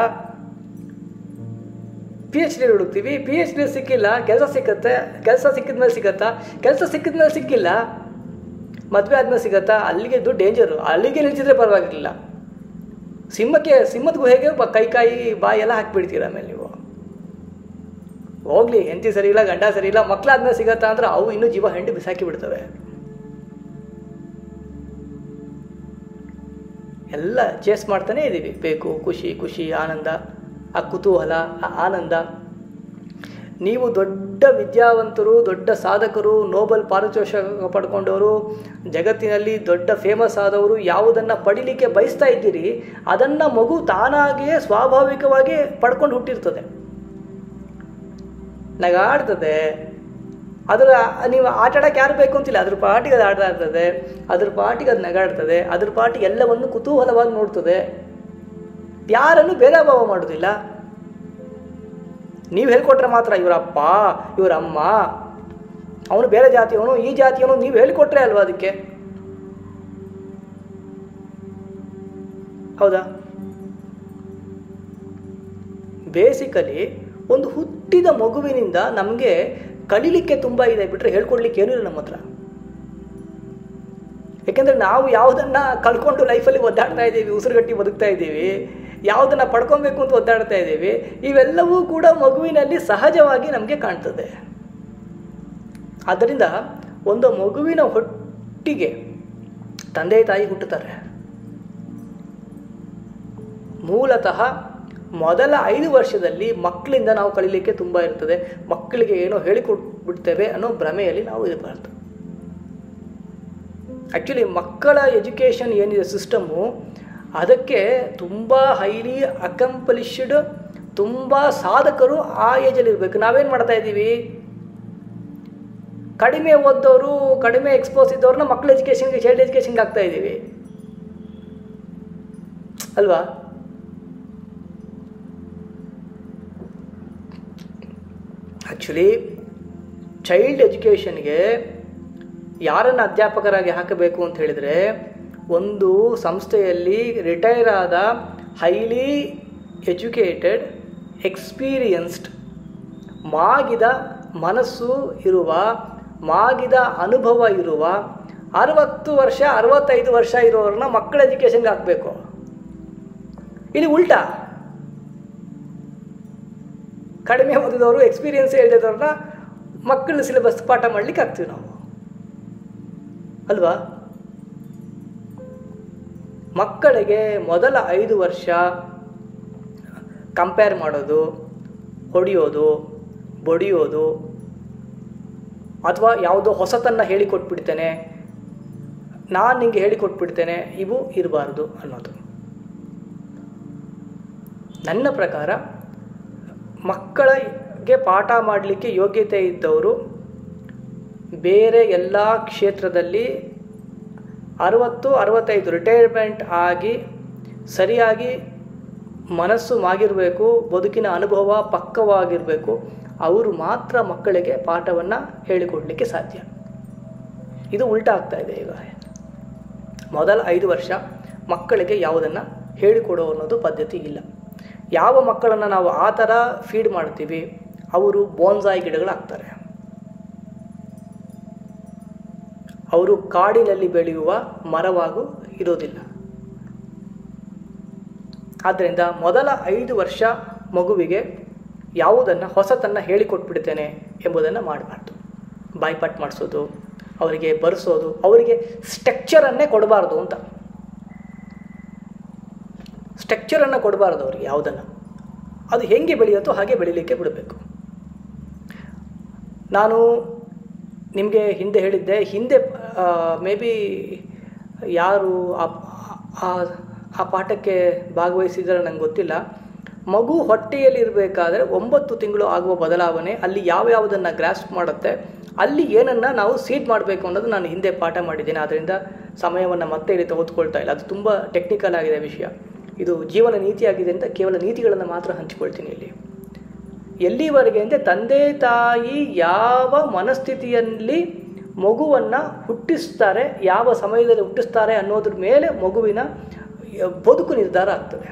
ಪಿ ಎಚ್ ಡಿ ಹುಡುಕ್ತೀವಿ ಪಿ ಎಚ್ ಡಿ ಸಿಕ್ಕಿಲ್ಲ ಕೆಲಸ ಸಿಕ್ಕತ್ತೆ ಕೆಲಸ ಸಿಕ್ಕಿದ ಮೇಲೆ ಸಿಗತ್ತಾ ಕೆಲಸ ಸಿಕ್ಕಿದ ಮೇಲೆ ಸಿಕ್ಕಿಲ್ಲ ಮದುವೆ ಆದಮೇಲೆ ಸಿಗತ್ತಾ ಅಲ್ಲಿಗೆ ಇದು ಡೇಂಜರು ಅಲ್ಲಿಗೆ ನಿಲ್ಸಿದ್ರೆ ಪರವಾಗಿರಲಿಲ್ಲ ಸಿಂಹಕ್ಕೆ ಸಿಂಹದ ಗುಹೆಗೆ ಬ ಕೈ ಕಾಯಿ ಬಾಯಿ ಎಲ್ಲ ಹಾಕಿಬಿಡ್ತೀರ ಆಮೇಲೆ ನೀವು ಹೋಗ್ಲಿ ಹೆಂಡತಿ ಸರಿ ಇಲ್ಲ ಗಂಡ ಸರಿ ಇಲ್ಲ ಮಕ್ಕಳಾದ್ಮೇಲೆ ಸಿಗತ್ತಾ ಅಂದ್ರೆ ಅವು ಇನ್ನೂ ಜೀವ ಹೆಂಡಿ ಬಿಸಾಕಿ ಬಿಡ್ತವೆ ಎಲ್ಲ ಚೇಸ್ ಮಾಡ್ತಾನೆ ಇದ್ದೀವಿ ಬೇಕು ಖುಷಿ ಖುಷಿ ಆನಂದ ಆ ಕುತೂಹಲ ಆ ಆನಂದ ನೀವು ದೊಡ್ಡ ವಿದ್ಯಾವಂತರು ದೊಡ್ಡ ಸಾಧಕರು ನೋಬಲ್ ಪಾರಿತೋಷಕ ಪಡ್ಕೊಂಡವರು ಜಗತ್ತಿನಲ್ಲಿ ದೊಡ್ಡ ಫೇಮಸ್ ಆದವರು ಯಾವುದನ್ನು ಪಡಿಲಿಕ್ಕೆ ಬಯಸ್ತಾ ಇದ್ದೀರಿ ಅದನ್ನು ಮಗು ತಾನಾಗಿಯೇ ಸ್ವಾಭಾವಿಕವಾಗಿ ಪಡ್ಕೊಂಡು ಹುಟ್ಟಿರ್ತದೆ ನಗಾಡ್ತದೆ ಅದರ ನೀವು ಆಟ ಆಡೋಕೆ ಯಾರು ಬೇಕು ಅಂತಿಲ್ಲ ಅದ್ರ ಪಾಟಿಗೆ ಅದು ಆಡ್ತಾ ಇರ್ತದೆ ಅದ್ರ ಪಾಟಿಗೆ ಅದು ನಗಾಡ್ತದೆ ಅದ್ರ ಪಾಟಿಗೆ ಎಲ್ಲವನ್ನು ಕುತೂಹಲವಾಗಿ ನೋಡ್ತದೆ ಯಾರನ್ನು ಭೇದ ಭಾವ ಮಾಡೋದಿಲ್ಲ ನೀವು ಹೇಳ್ಕೊಟ್ರೆ ಮಾತ್ರ ಇವರಪ್ಪ ಇವರಮ್ಮ ಅವನು ಬೇರೆ ಜಾತಿಯವನು ಈ ಜಾತಿಯವನು ನೀವು ಹೇಳಿಕೊಟ್ರೆ ಅಲ್ವಾ ಅದಕ್ಕೆ ಹೌದಾ ಬೇಸಿಕಲಿ ಒಂದು ಹುಟ್ಟಿದ ಮಗುವಿನಿಂದ ನಮಗೆ ಕಲೀಲಿಕ್ಕೆ ತುಂಬ ಇದೆ ಬಿಟ್ಟರೆ ಹೇಳ್ಕೊಡ್ಲಿಕ್ಕೆ ಏನೂ ಇಲ್ಲ ನಮ್ಮ ಹತ್ರ ಯಾಕೆಂದರೆ ನಾವು ಯಾವುದನ್ನು ಕಳ್ಕೊಂಡು ಲೈಫಲ್ಲಿ ಒದ್ದಾಡ್ತಾ ಇದ್ದೀವಿ ಉಸಿರುಗಟ್ಟಿ ಬದುಕ್ತಾ ಇದ್ದೀವಿ ಯಾವುದನ್ನು ಪಡ್ಕೊಬೇಕು ಅಂತ ಒದ್ದಾಡ್ತಾ ಇದ್ದೀವಿ ಇವೆಲ್ಲವೂ ಕೂಡ ಮಗುವಿನಲ್ಲಿ ಸಹಜವಾಗಿ ನಮಗೆ ಕಾಣ್ತದೆ ಆದ್ದರಿಂದ ಒಂದು ಮಗುವಿನ ಹೊಟ್ಟಿಗೆ ತಂದೆ ತಾಯಿ ಹುಟ್ಟುತ್ತಾರೆ ಮೂಲತಃ ಮೊದಲ ಐದು ವರ್ಷದಲ್ಲಿ ಮಕ್ಕಳಿಂದ ನಾವು ಕಲೀಲಿಕ್ಕೆ ತುಂಬ ಇರ್ತದೆ ಮಕ್ಕಳಿಗೆ ಏನೋ ಹೇಳಿಕೊಟ್ಬಿಡ್ತೇವೆ ಅನ್ನೋ ಭ್ರಮೆಯಲ್ಲಿ ನಾವು ಇರಬಾರ್ದು ಆ್ಯಕ್ಚುಲಿ ಮಕ್ಕಳ ಎಜುಕೇಷನ್ ಏನಿದೆ ಸಿಸ್ಟಮು ಅದಕ್ಕೆ ತುಂಬ ಹೈಲಿ ಅಕಂಪ್ಲಿಷ್ಡ್ ತುಂಬ ಸಾಧಕರು ಆ ಏಜಲ್ಲಿ ಇರಬೇಕು ನಾವೇನು ಮಾಡ್ತಾ ಇದ್ದೀವಿ ಕಡಿಮೆ ಓದ್ದವರು ಕಡಿಮೆ ಎಕ್ಸ್ಪೋಸ್ ಇದ್ದವ್ರನ್ನ ಮಕ್ಕಳ ಎಜುಕೇಷನ್ಗೆ ಚೈಲ್ಡ್ ಎಜುಕೇಷನ್ಗೆ ಆಗ್ತಾ ಇದ್ದೀವಿ ಅಲ್ವಾ ಆ್ಯಕ್ಚುಲಿ ಚೈಲ್ಡ್ ಎಜುಕೇಷನ್ಗೆ ಯಾರನ್ನು ಅಧ್ಯಾಪಕರಾಗಿ ಹಾಕಬೇಕು ಅಂತ ಹೇಳಿದರೆ ಒಂದು ಸಂಸ್ಥೆಯಲ್ಲಿ ರಿಟೈರ್ ಆದ ಹೈಲಿ ಎಜುಕೇಟೆಡ್ ಎಕ್ಸ್ಪೀರಿಯನ್ಸ್ಡ್ ಮಾಗಿದ ಮನಸ್ಸು ಇರುವ ಮಾಗಿದ ಅನುಭವ ಇರುವ ಅರವತ್ತು ವರ್ಷ ಅರವತ್ತೈದು ವರ್ಷ ಇರೋರನ್ನ ಮಕ್ಕಳ ಎಜುಕೇಷನ್ಗೆ ಹಾಕಬೇಕು ಇಲ್ಲಿ ಉಲ್ಟಾ ಕಡಿಮೆ ಓದಿದವರು ಎಕ್ಸ್ಪೀರಿಯನ್ಸ್ ಹೇಳಿದವ್ರನ್ನ ಮಕ್ಕಳ ಸಿಲೆಬಸ್ ಪಾಠ ಮಾಡ್ಲಿಕ್ಕೆ ಆಗ್ತೀವಿ ನಾವು ಅಲ್ವಾ ಮಕ್ಕಳಿಗೆ ಮೊದಲ ಐದು ವರ್ಷ ಕಂಪೇರ್ ಮಾಡೋದು ಹೊಡೆಯೋದು ಬಡಿಯೋದು ಅಥವಾ ಯಾವುದೋ ಹೊಸತನ್ನು ಹೇಳಿಕೊಟ್ಬಿಡ್ತೇನೆ ನಾನು ನಿಂಗೆ ಹೇಳಿಕೊಟ್ಬಿಡ್ತೇನೆ ಇವು ಇರಬಾರ್ದು ಅನ್ನೋದು ನನ್ನ ಪ್ರಕಾರ ಮಕ್ಕಳಿಗೆ ಪಾಠ ಮಾಡಲಿಕ್ಕೆ ಯೋಗ್ಯತೆ ಇದ್ದವರು ಬೇರೆ ಎಲ್ಲ ಕ್ಷೇತ್ರದಲ್ಲಿ ಅರವತ್ತು ಅರವತ್ತೈದು ರಿಟೈರ್ಮೆಂಟ್ ಆಗಿ ಸರಿಯಾಗಿ ಮನಸ್ಸು ಮಾಗಿರಬೇಕು ಬದುಕಿನ ಅನುಭವ ಪಕ್ಕವಾಗಿರಬೇಕು ಅವರು ಮಾತ್ರ ಮಕ್ಕಳಿಗೆ ಪಾಠವನ್ನು ಹೇಳಿಕೊಡಲಿಕ್ಕೆ ಸಾಧ್ಯ ಇದು ಉಲ್ಟಾ ಆಗ್ತಾ ಇದೆ ಈಗ ಮೊದಲ ಐದು ವರ್ಷ ಮಕ್ಕಳಿಗೆ ಯಾವುದನ್ನು ಹೇಳಿಕೊಡೋ ಅನ್ನೋದು ಪದ್ಧತಿ ಇಲ್ಲ ಯಾವ ಮಕ್ಕಳನ್ನು ನಾವು ಆ ಥರ ಫೀಡ್ ಮಾಡ್ತೀವಿ ಅವರು ಬೋನ್ಸಾಯಿ ಗಿಡಗಳಾಗ್ತಾರೆ ಅವರು ಕಾಡಿನಲ್ಲಿ ಬೆಳೆಯುವ ಮರವಾಗೂ ಇರೋದಿಲ್ಲ ಆದ್ದರಿಂದ ಮೊದಲ ಐದು ವರ್ಷ ಮಗುವಿಗೆ ಯಾವುದನ್ನು ಹೊಸತನ್ನು ಹೇಳಿಕೊಟ್ಬಿಡ್ತೇನೆ ಎಂಬುದನ್ನು ಮಾಡಬಾರ್ದು ಬಾಯ್ಪಾಟ್ ಮಾಡಿಸೋದು ಅವರಿಗೆ ಬರೆಸೋದು ಅವರಿಗೆ ಸ್ಟ್ರಕ್ಚರನ್ನೇ ಕೊಡಬಾರ್ದು ಅಂತ ಸ್ಟ್ರಕ್ಚರನ್ನು ಕೊಡಬಾರ್ದು ಅವ್ರಿಗೆ ಯಾವುದನ್ನು ಅದು ಹೆಂಗೆ ಬೆಳೆಯುತ್ತೋ ಹಾಗೆ ಬೆಳೀಲಿಕ್ಕೆ ಬಿಡಬೇಕು ನಾನು ನಿಮಗೆ ಹಿಂದೆ ಹೇಳಿದ್ದೆ ಹಿಂದೆ ಮೇ ಬಿ ಯಾರು ಆ- ಆ- ಆ ಪಾಠಕ್ಕೆ ಭಾಗವಹಿಸಿದರೆ ನಂಗೆ ಗೊತ್ತಿಲ್ಲ ಮಗು ಹೊಟ್ಟೆಯಲ್ಲಿರಬೇಕಾದ್ರೆ ಒಂಬತ್ತು ತಿಂಗಳು ಆಗುವ ಬದಲಾವಣೆ ಅಲ್ಲಿ ಯಾವ ಯಾವುದನ್ನು ಗ್ರಾಸ್ಪ್ ಮಾಡುತ್ತೆ ಅಲ್ಲಿ ಏನನ್ನು ನಾವು ಸೀಡ್ ಮಾಡಬೇಕು ಅನ್ನೋದು ನಾನು ಹಿಂದೆ ಪಾಠ ಮಾಡಿದ್ದೇನೆ ಆದ್ದರಿಂದ ಸಮಯವನ್ನು ಮತ್ತೆ ಇಲ್ಲಿ ತೆಗೆದುಕೊಳ್ತಾ ಇಲ್ಲ ಅದು ತುಂಬ ಟೆಕ್ನಿಕಲ್ ಆಗಿದೆ ವಿಷಯ ಇದು ಜೀವನ ನೀತಿಯಾಗಿದೆ ಅಂತ ಕೇವಲ ನೀತಿಗಳನ್ನು ಮಾತ್ರ ಹಂಚಿಕೊಳ್ತೀನಿ ಇಲ್ಲಿ ಎಲ್ಲಿವರೆಗೆ ಅಂದರೆ ತಂದೆ ತಾಯಿ ಯಾವ ಮನಸ್ಥಿತಿಯಲ್ಲಿ ಮಗುವನ್ನು ಹುಟ್ಟಿಸ್ತಾರೆ ಯಾವ ಸಮಯದಲ್ಲಿ ಹುಟ್ಟಿಸ್ತಾರೆ ಅನ್ನೋದ್ರ ಮೇಲೆ ಮಗುವಿನ ಬದುಕು ನಿರ್ಧಾರ ಆಗ್ತದೆ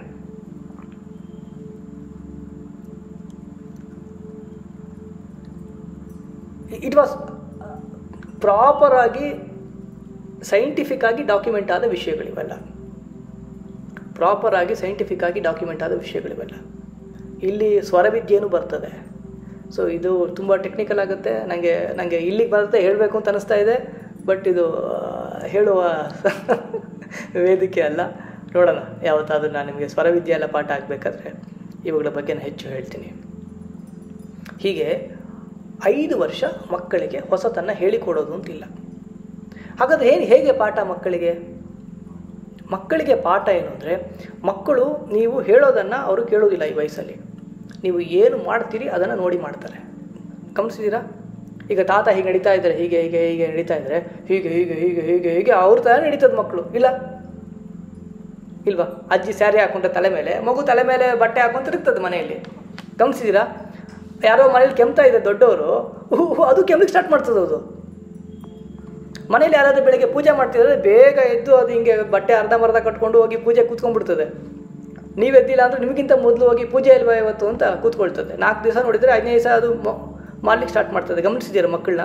ಇಟ್ ವಾಸ್ ಪ್ರಾಪರ್ ಆಗಿ ಸೈಂಟಿಫಿಕ್ ಆಗಿ ಡಾಕ್ಯುಮೆಂಟ್ ಆದ ವಿಷಯಗಳಿವೆಲ್ಲ ಪ್ರಾಪರ್ ಆಗಿ ಸೈಂಟಿಫಿಕ್ ಆಗಿ ಡಾಕ್ಯುಮೆಂಟ್ ಆದ ವಿಷಯಗಳಿವೆಲ್ಲ ಇಲ್ಲಿ ಸ್ವರವಿದ್ಯೆನೂ ಬರ್ತದೆ ಸೊ ಇದು ತುಂಬ ಟೆಕ್ನಿಕಲ್ ಆಗುತ್ತೆ ನನಗೆ ನನಗೆ ಇಲ್ಲಿಗೆ ಬರುತ್ತೆ ಹೇಳಬೇಕು ಅಂತ ಅನಿಸ್ತಾ ಇದೆ ಬಟ್ ಇದು ಆ, ಹೇಳುವ ವೇದಿಕೆ ಅಲ್ಲ ನೋಡೋಣ ಯಾವತ್ತಾದರೂ ನಾನು ನಿಮಗೆ ಸ್ವರವಿದ್ಯೆ ಎಲ್ಲ ಪಾಠ ಆಗಬೇಕಾದ್ರೆ ಇವುಗಳ ಬಗ್ಗೆ ನಾನು ಹೆಚ್ಚು ಹೇಳ್ತೀನಿ ಹೀಗೆ ಐದು ವರ್ಷ ಮಕ್ಕಳಿಗೆ ಹೊಸತನ್ನು ಹೇಳಿಕೊಡೋದು ಅಂತಿಲ್ಲ ಹಾಗಾದರೆ ಏನು ಹೇಗೆ ಪಾಠ ಮಕ್ಕಳಿಗೆ ಮಕ್ಕಳಿಗೆ ಪಾಠ ಏನು ಅಂದರೆ ಮಕ್ಕಳು ನೀವು ಹೇಳೋದನ್ನು ಅವರು ಕೇಳೋದಿಲ್ಲ ಈ ವಯಸ್ಸಲ್ಲಿ ನೀವು ಏನು ಮಾಡ್ತೀರಿ ಅದನ್ನು ನೋಡಿ ಮಾಡ್ತಾರೆ ಗಮನಿಸಿದ್ದೀರಾ ಈಗ ತಾತ ಹೀಗೆ ನಡೀತಾ ಇದ್ದಾರೆ ಹೀಗೆ ಹೀಗೆ ಹೀಗೆ ನಡೀತಾ ಇದ್ದಾರೆ ಹೀಗೆ ಹೀಗೆ ಹೀಗೆ ಹೀಗೆ ಹೀಗೆ ಅವ್ರ ಥರ ನಡೀತದೆ ಮಕ್ಕಳು ಇಲ್ಲ ಇಲ್ವಾ ಅಜ್ಜಿ ಸ್ಯಾರಿ ಹಾಕೊಂಡ್ರೆ ತಲೆ ಮೇಲೆ ಮಗು ತಲೆ ಮೇಲೆ ಬಟ್ಟೆ ಹಾಕೊಂತ ಇರ್ತದೆ ಮನೆಯಲ್ಲಿ ಗಮನಿಸಿದ್ದೀರಾ ಯಾರೋ ಮನೇಲಿ ಕೆಮ್ತಾ ಇದೆ ದೊಡ್ಡವರು ಉಹ್, ಅದು ಕೆಮ್ಮಲಿಕ್ಕೆ ಸ್ಟಾರ್ಟ್ ಮಾಡ್ತದೆ ಅದು ಮನೇಲಿ ಯಾರಾದರೂ ಬೆಳಗ್ಗೆ ಪೂಜೆ ಮಾಡ್ತಿದ್ರೆ ಬೇಗ ಎದ್ದು ಅದು ಹಿಂಗೆ ಬಟ್ಟೆ ಅರ್ಧಂಬರ್ಧ ಕಟ್ಕೊಂಡು ಹೋಗಿ ಪೂಜೆ ಕೂತ್ಕೊಂಡ್ಬಿಡ್ತದೆ ನೀವು ಎದ್ದಿಲ್ಲ ಅಂದ್ರೆ ನಿಮಗಿಂತ ಮೊದಲು ಹೋಗಿ ಪೂಜೆ ಇಲ್ವಾ ಇವತ್ತು ಅಂತ ಕೂತ್ಕೊಳ್ತದೆ ನಾಲ್ಕು ದಿವಸ ನೋಡಿದರೆ ಐದನೇ ದಿವಸ ಅದು ಮ- ಮಾಡ್ಲಿಕ್ಕೆ ಸ್ಟಾರ್ಟ್ ಮಾಡ್ತದೆ ಗಮನಿಸಿದ್ದೀರಾ ಮಕ್ಕಳನ್ನ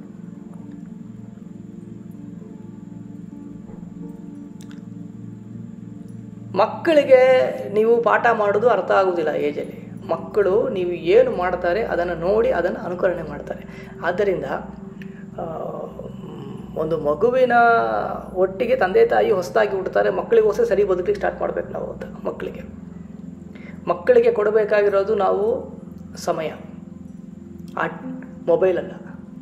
ಮಕ್ಕಳಿಗೆ ನೀವು ಪಾಠ ಮಾಡೋದು ಅರ್ಥ ಆಗೋದಿಲ್ಲ ಏಜಲ್ಲಿ ಮಕ್ಕಳು ನೀವು ಏನು ಮಾಡ್ತಾರೆ ಅದನ್ನು ನೋಡಿ ಅದನ್ನು ಅನುಕರಣೆ ಮಾಡ್ತಾರೆ ಆದ್ದರಿಂದ ಆ, ಒಂದು ಮಗುವಿನ ಒಟ್ಟಿಗೆ ತಂದೆ ತಾಯಿ ಹೊಸದಾಗಿ ಹುಡ್ತಾರೆ ಮಕ್ಕಳಿಗೋಸ್ಕರ ಸರಿ ಬದುಕಲಿಕ್ಕೆ ಸ್ಟಾರ್ಟ್ ಮಾಡಬೇಕು ನಾವು ಅಂತ ಮಕ್ಕಳಿಗೆ ಮಕ್ಕಳಿಗೆ ಕೊಡಬೇಕಾಗಿರೋದು ನಾವು ಸಮಯ ಆ ಮೊಬೈಲ್ ಅಲ್ಲ